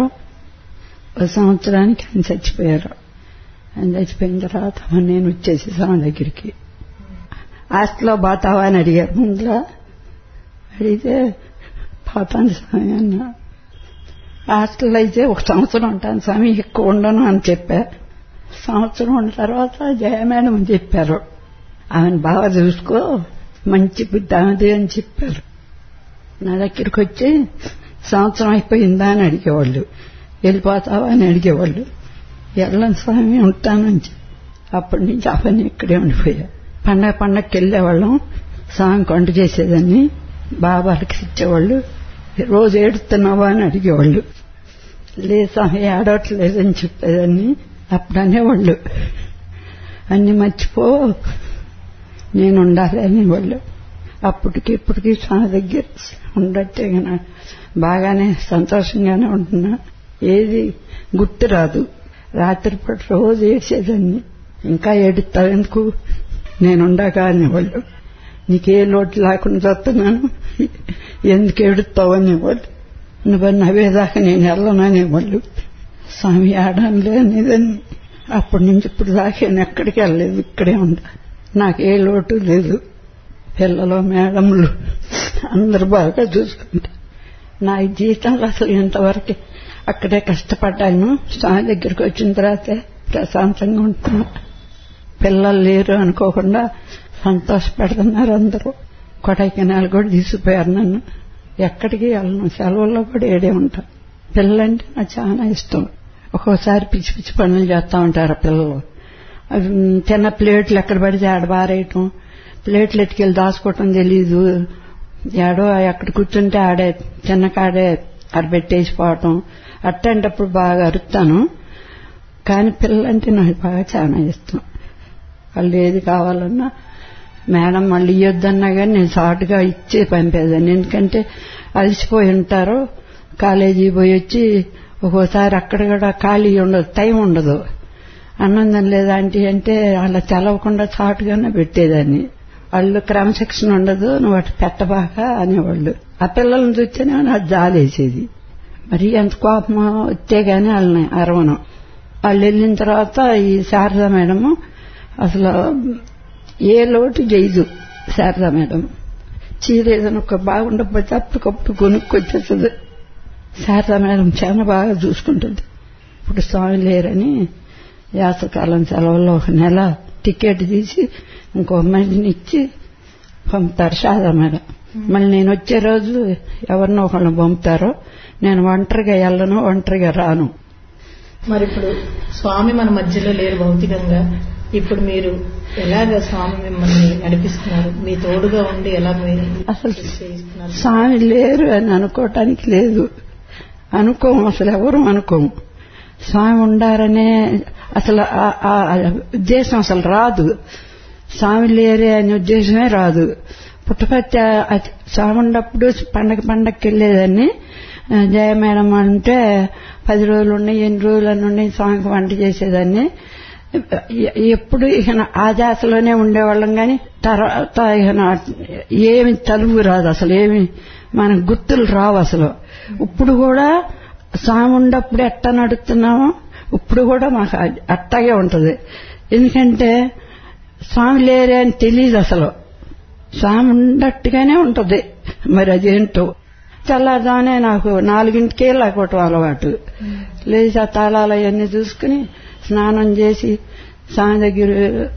ఒక సంవత్సరానికి ఆయన చచ్చిపోయారు ఆయన చచ్చిపోయిన తర్వాత నేను వచ్చేసి స్వామి దగ్గరికి హాస్టల్లో పోతావా అని అడిగారు ముందులో అడిగితే పోతాను స్వామి అన్నా హాస్టల్లో అయితే ఒక సంవత్సరం ఉంటాను స్వామి ఎక్కువ ఉండను అని చెప్పా సంవత్సరం ఉన్న తర్వాత జయ మేడం అని చెప్పారు ఆమెను బాగా చూసుకో మంచి బుద్ధి ఆమెది అని చెప్పారు నా దగ్గరికి వచ్చి సంవత్సరం అయిపోయిందా అని అడిగేవాళ్ళు వెళ్ళిపోతావా అని అడిగేవాళ్ళు వెళ్ళను స్వామి ఉంటానని చెప్పి అప్పటి నుంచి ఆ పని ఇక్కడే ఉండిపోయా పండగ పండగకి వెళ్ళేవాళ్ళం స్వామి వంట చేసేదాన్ని బాబాలకి ఇచ్చేవాళ్ళు రోజు ఏడుతున్నావా అని అడిగేవాళ్ళు లేదు స్వామి ఏడవట్లేదని చెప్పేదాన్ని అప్పుడు అనేవాళ్ళు అన్ని మర్చిపో నేను ఉండాలి అనేవాళ్ళు అప్పటికి ఇప్పటికి స్వామి దగ్గర ఉండట్టే గన బాగానే సంతోషంగానే ఉంటున్నా ఏది గుర్తు రాదు రాత్రిపూట రోజు ఏడ్చేదాన్ని ఇంకా ఏడుస్తావు ఎందుకు నేనుండగా అనేవాళ్ళు నీకే లోటు లేకుండా చూస్తున్నాను ఎందుకు ఏడుస్తావు అనేవాళ్ళు నువ్వు నవ్వేదాకా నేను వెళ్ళను అనేవాళ్ళు స్వామి ఆడంలే అనేదాన్ని అప్పటి నుంచి ఇప్పుడు దాకా నేను ఎక్కడికి వెళ్ళలేదు ఇక్కడే ఉండా నాకు ఏ లోటు లేదు పిల్లలు మేడములు అందరు బాగా చూసుకుంటా నా జీవితంలో అసలు ఇంతవరకు అక్కడే కష్టపడ్డాను స్వామి దగ్గరికి వచ్చిన తర్వాత ప్రశాంతంగా ఉంటున్నా పిల్లలు లేరు అనుకోకుండా సంతోషపెడుతున్నారు అందరూ కొడైకెనాల్ కూడా తీసుకుపోయారు నన్ను ఎక్కడికి వెళ్ళను సెలవుల్లో కూడా ఏడే ఉంటా పిల్లలంటే నాకు చాలా ఇష్టం ఒక్కోసారి పిచ్చి పిచ్చి పనులు చేస్తూ ఉంటారు ఆ పిల్లలు అవి తిన్న ప్లేట్లు ఎక్కడ పడితే ఆడ బారేయటం ప్లేట్లు ఎట్టుకెళ్ళి దాచుకోవటం తెలీదు ఏడో ఎక్కడ కూర్చుంటే ఆడే చిన్న కాడే ఆడబెట్టేసిపోవటం అట్టంటప్పుడు బాగా అరుస్తాను కానీ పిల్లలంటే నాకు బాగా చాలా ఇష్టం వాళ్ళు ఏది కావాలన్నా మేడం మళ్ళీ ఇవ్వద్దన్నా కానీ నేను షార్ట్గా ఇచ్చి పంపేదాన్ని ఎందుకంటే అలసిపోయి ఉంటారు కాలేజీ పోయి వచ్చి ఒక్కోసారి అక్కడ కూడా ఖాళీ ఉండదు టైం ఉండదు అన్నం లేదా ఆంటీ అంటే అలా తెలవకుండా చాటుగానే పెట్టేదాన్ని వాళ్ళు క్రమశిక్షణ ఉండదు నువ్వు అటు పెట్టబాక అనేవాళ్ళు ఆ పిల్లల్ని చూస్తేనే నాకు జాలేసేది మరి ఎంత కోపం వస్తే గానీ వాళ్ళని అరవను వాళ్ళు వెళ్ళిన తర్వాత ఈ శారదా మేడం అసలు ఏ లోటు చేయదు శారదా మేడం చీర ఏదైనా ఒక బాగుండకపోతే అప్పటికప్పుడు కొనుక్కొచ్చేస్తుంది శారదా మేడం చాలా బాగా చూసుకుంటుంది ఇప్పుడు స్వామి లేరని యాసకాలం సెలవుల్లో ఒక నెల టికెట్ తీసి ఇంకో మనిషిని ఇచ్చి పంపుతారు శారదా మేడం మళ్ళీ నేను వచ్చే రోజు ఎవరినో ఒకళ్ళని పంపుతారో నేను ఒంటరిగా వెళ్ళను ఒంటరిగా రాను మరి ఇప్పుడు స్వామి మన మధ్యలో లేరు భౌతికంగా ఇప్పుడు మీరు ఎలాగ స్వామి మిమ్మల్ని నడిపిస్తున్నారు మీ తోడుగా ఉండి ఎలా మీరు అసలు చేయిస్తున్నారు స్వామి లేరు అని అనుకోవటానికి లేదు అనుకోము అసలు ఎవరు అనుకోము స్వామి ఉండారనే అసలు ఆ- ఆ ఉద్దేశం అసలు రాదు స్వామి లేరే అనే ఉద్దేశమే రాదు పుట్టపర్తి అది స్వామి ఉన్నప్పుడు పండగ పండగకి వెళ్ళేదాన్ని ఆ, జయ మేడం అంటే పది రోజులు ఉన్నాయి ఎన్ని రోజులు అని ఉన్నాయి స్వామికి వంట చేసేదాన్ని ఎ- ఎప్పుడు ఇక ఆ జాతలోనే ఉండేవాళ్ళం కానీ తర్వాత ఇక ఏమి తలుపు రాదు అసలు ఏమి మనకు గుర్తులు రావు అసలు ఇప్పుడు కూడా స్వామి ఉండప్పుడు ఎట్ట నడుస్తున్నామో ఇప్పుడు కూడా మాకు అ- అట్టాగే ఉంటది ఎందుకంటే స్వామి లేరే అని తెలియదు అసలు స్వామి ఉండట్టుగానే ఉంటది మరి అదేంటో తెల్లారుదామనే నాకు నాలుగింటికే లేకపోవటం అలవాటు లేచి ఆ తాళాలు అవన్నీ చూసుకుని స్నానం చేసి స్వామి దగ్గర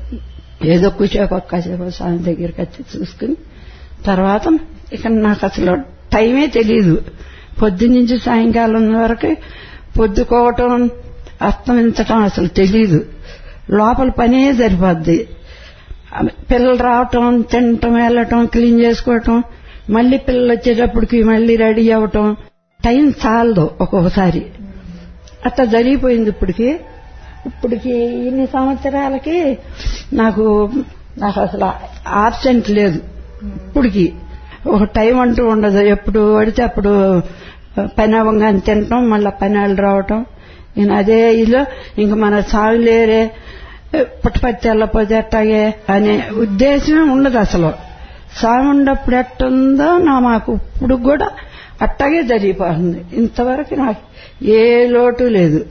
ఏదో కూర్చోక కాసేపు స్వామి దగ్గరికి వచ్చి చూసుకుని తర్వాత ఇక నాకు అసలు టైమే తెలియదు పొద్దున్నుంచి సాయంకాలం వరకు పొద్దుకోవటం అస్తమించటం అసలు తెలీదు లోపల పనే సరిపోద్ది పిల్లలు రావటం తినటం వెళ్ళటం క్లీన్ చేసుకోవటం మళ్ళీ పిల్లలు వచ్చేటప్పటికి మళ్ళీ రెడీ అవ్వటం టైం చాలదు ఒక్కొక్కసారి అట్లా జరిగిపోయింది ఇప్పటికి ఇప్పటికి ఇన్ని సంవత్సరాలకి నాకు నాకు అసలు ఆబ్సెంట్ లేదు ఇప్పటికి ఒక టైం అంటూ ఉండదు ఎప్పుడు పడితే అప్పుడు పని అవ్వగానే తినటం మళ్ళీ పని వాళ్ళు రావటం నేను అదే ఇదిలో ఇంక మన సాగు లేరే పుట్టపత్తి వెళ్ళపోతే ఎట్టాగే అనే ఉద్దేశమే ఉండదు అసలు సాగు ఉన్నప్పుడు ఎట్టుందో నా మాకు ఇప్పుడు కూడా అట్టాగే జరిగిపోతుంది ఇంతవరకు నాకు ఏ లోటు లేదు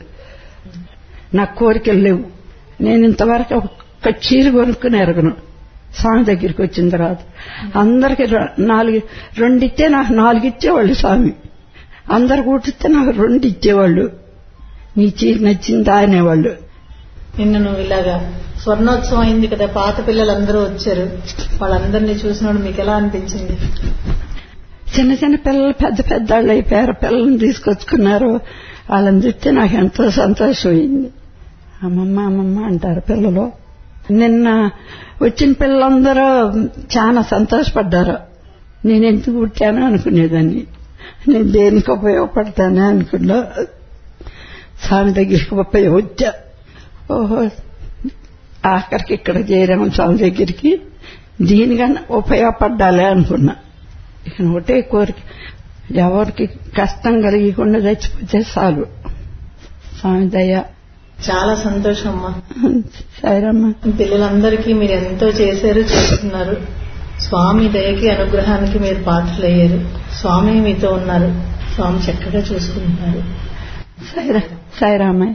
నాకు కోరికలు లేవు నేను ఇంతవరకు ఒక చీర కొనుక్కుని ఎరగను స్వామి దగ్గరికి వచ్చిన తర్వాత అందరికి ర- నాలుగు రెండు ఇస్తే నాకు నాలుగు ఇచ్చేవాళ్ళు స్వామి అందరు కూర్చుస్తే నాకు రెండు ఇచ్చేవాళ్ళు నీ చీర నచ్చిందా అనేవాళ్ళు నిన్న నువ్వు ఇలాగా స్వర్ణోత్సవం అయింది కదా పాత పిల్లలందరూ వచ్చారు వాళ్ళందరినీ చూసినప్పుడు మీకు ఎలా అనిపించింది చిన్న చిన్న పిల్లలు పెద్ద పెద్ద వాళ్ళు అయిపోయారు పిల్లల్ని తీసుకొచ్చుకున్నారు వాళ్ళని చూస్తే నాకు ఎంతో సంతోషమైంది అమ్మమ్మ అమ్మమ్మ అంటారు పిల్లలు నిన్న వచ్చిన పిల్లలందరూ చాలా సంతోషపడ్డారు నేను ఎందుకు పుట్టాను అనుకునేదాన్ని నేను దేనికి ఉపయోగపడతానే అనుకున్నా స్వామి దగ్గరికి ఉపయోగ వచ్చా ఓహో ఆఖరికి ఇక్కడ చేరాము స్వామి దగ్గరికి దీనికన్నా ఉపయోగపడ్డాలే అనుకున్నా ఇక ఒకటే కోరిక ఎవరికి కష్టం కలిగకుండా చచ్చిపోతే చాలు స్వామి దయ చాలా సంతోషం అమ్మా సరేమ్మా పిల్లలందరికీ మీరు ఎంతో చేశారు చేస్తున్నారు స్వామి దయకి అనుగ్రహానికి మీరు పాత్రలయ్యారు స్వామి మీతో ఉన్నారు స్వామి చక్కగా చూసుకుంటున్నారు సైరా సైరామయ్య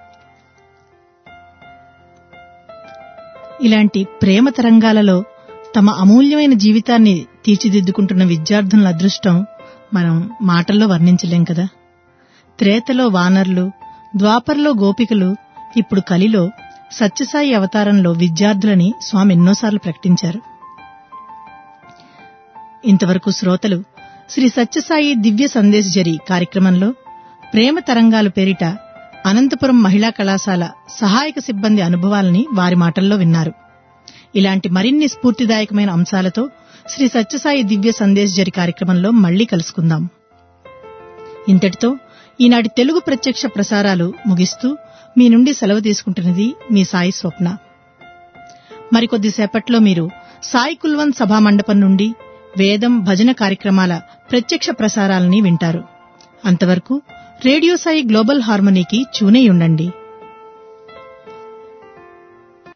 ఇలాంటి ప్రేమ తరంగాలలో తమ అమూల్యమైన జీవితాన్ని తీర్చిదిద్దుకుంటున్న విద్యార్థుల అదృష్టం మనం మాటల్లో వర్ణించలేం కదా త్రేతలో వానర్లు ద్వాపర్లో గోపికలు ఇప్పుడు కలిలో సత్యసాయి అవతారంలో విద్యార్థులని స్వామి ఎన్నోసార్లు ప్రకటించారు ఇంతవరకు శ్రోతలు శ్రీ సత్యసాయి దివ్య సందేశ్ జరి కార్యక్రమంలో ప్రేమ తరంగాలు పేరిట అనంతపురం మహిళా కళాశాల సహాయక సిబ్బంది అనుభవాలని వారి మాటల్లో విన్నారు ఇలాంటి మరిన్ని స్ఫూర్తిదాయకమైన అంశాలతో శ్రీ సత్యసాయి దివ్య సందేశ్ జరి కార్యక్రమంలో మళ్లీ కలుసుకుందాం ఇంతటితో ఈనాటి తెలుగు ప్రత్యక్ష ప్రసారాలు ముగిస్తూ మీ నుండి సెలవు తీసుకుంటున్నది మీ సాయి స్వప్న మరికొద్దిసేపట్లో మీరు సాయి కుల్వన్ సభా మండపం నుండి వేదం భజన కార్యక్రమాల ప్రత్యక్ష ప్రసారాలని వింటారు అంతవరకు రేడియో సాయి గ్లోబల్ హార్మనీకి చూనే ఉండండి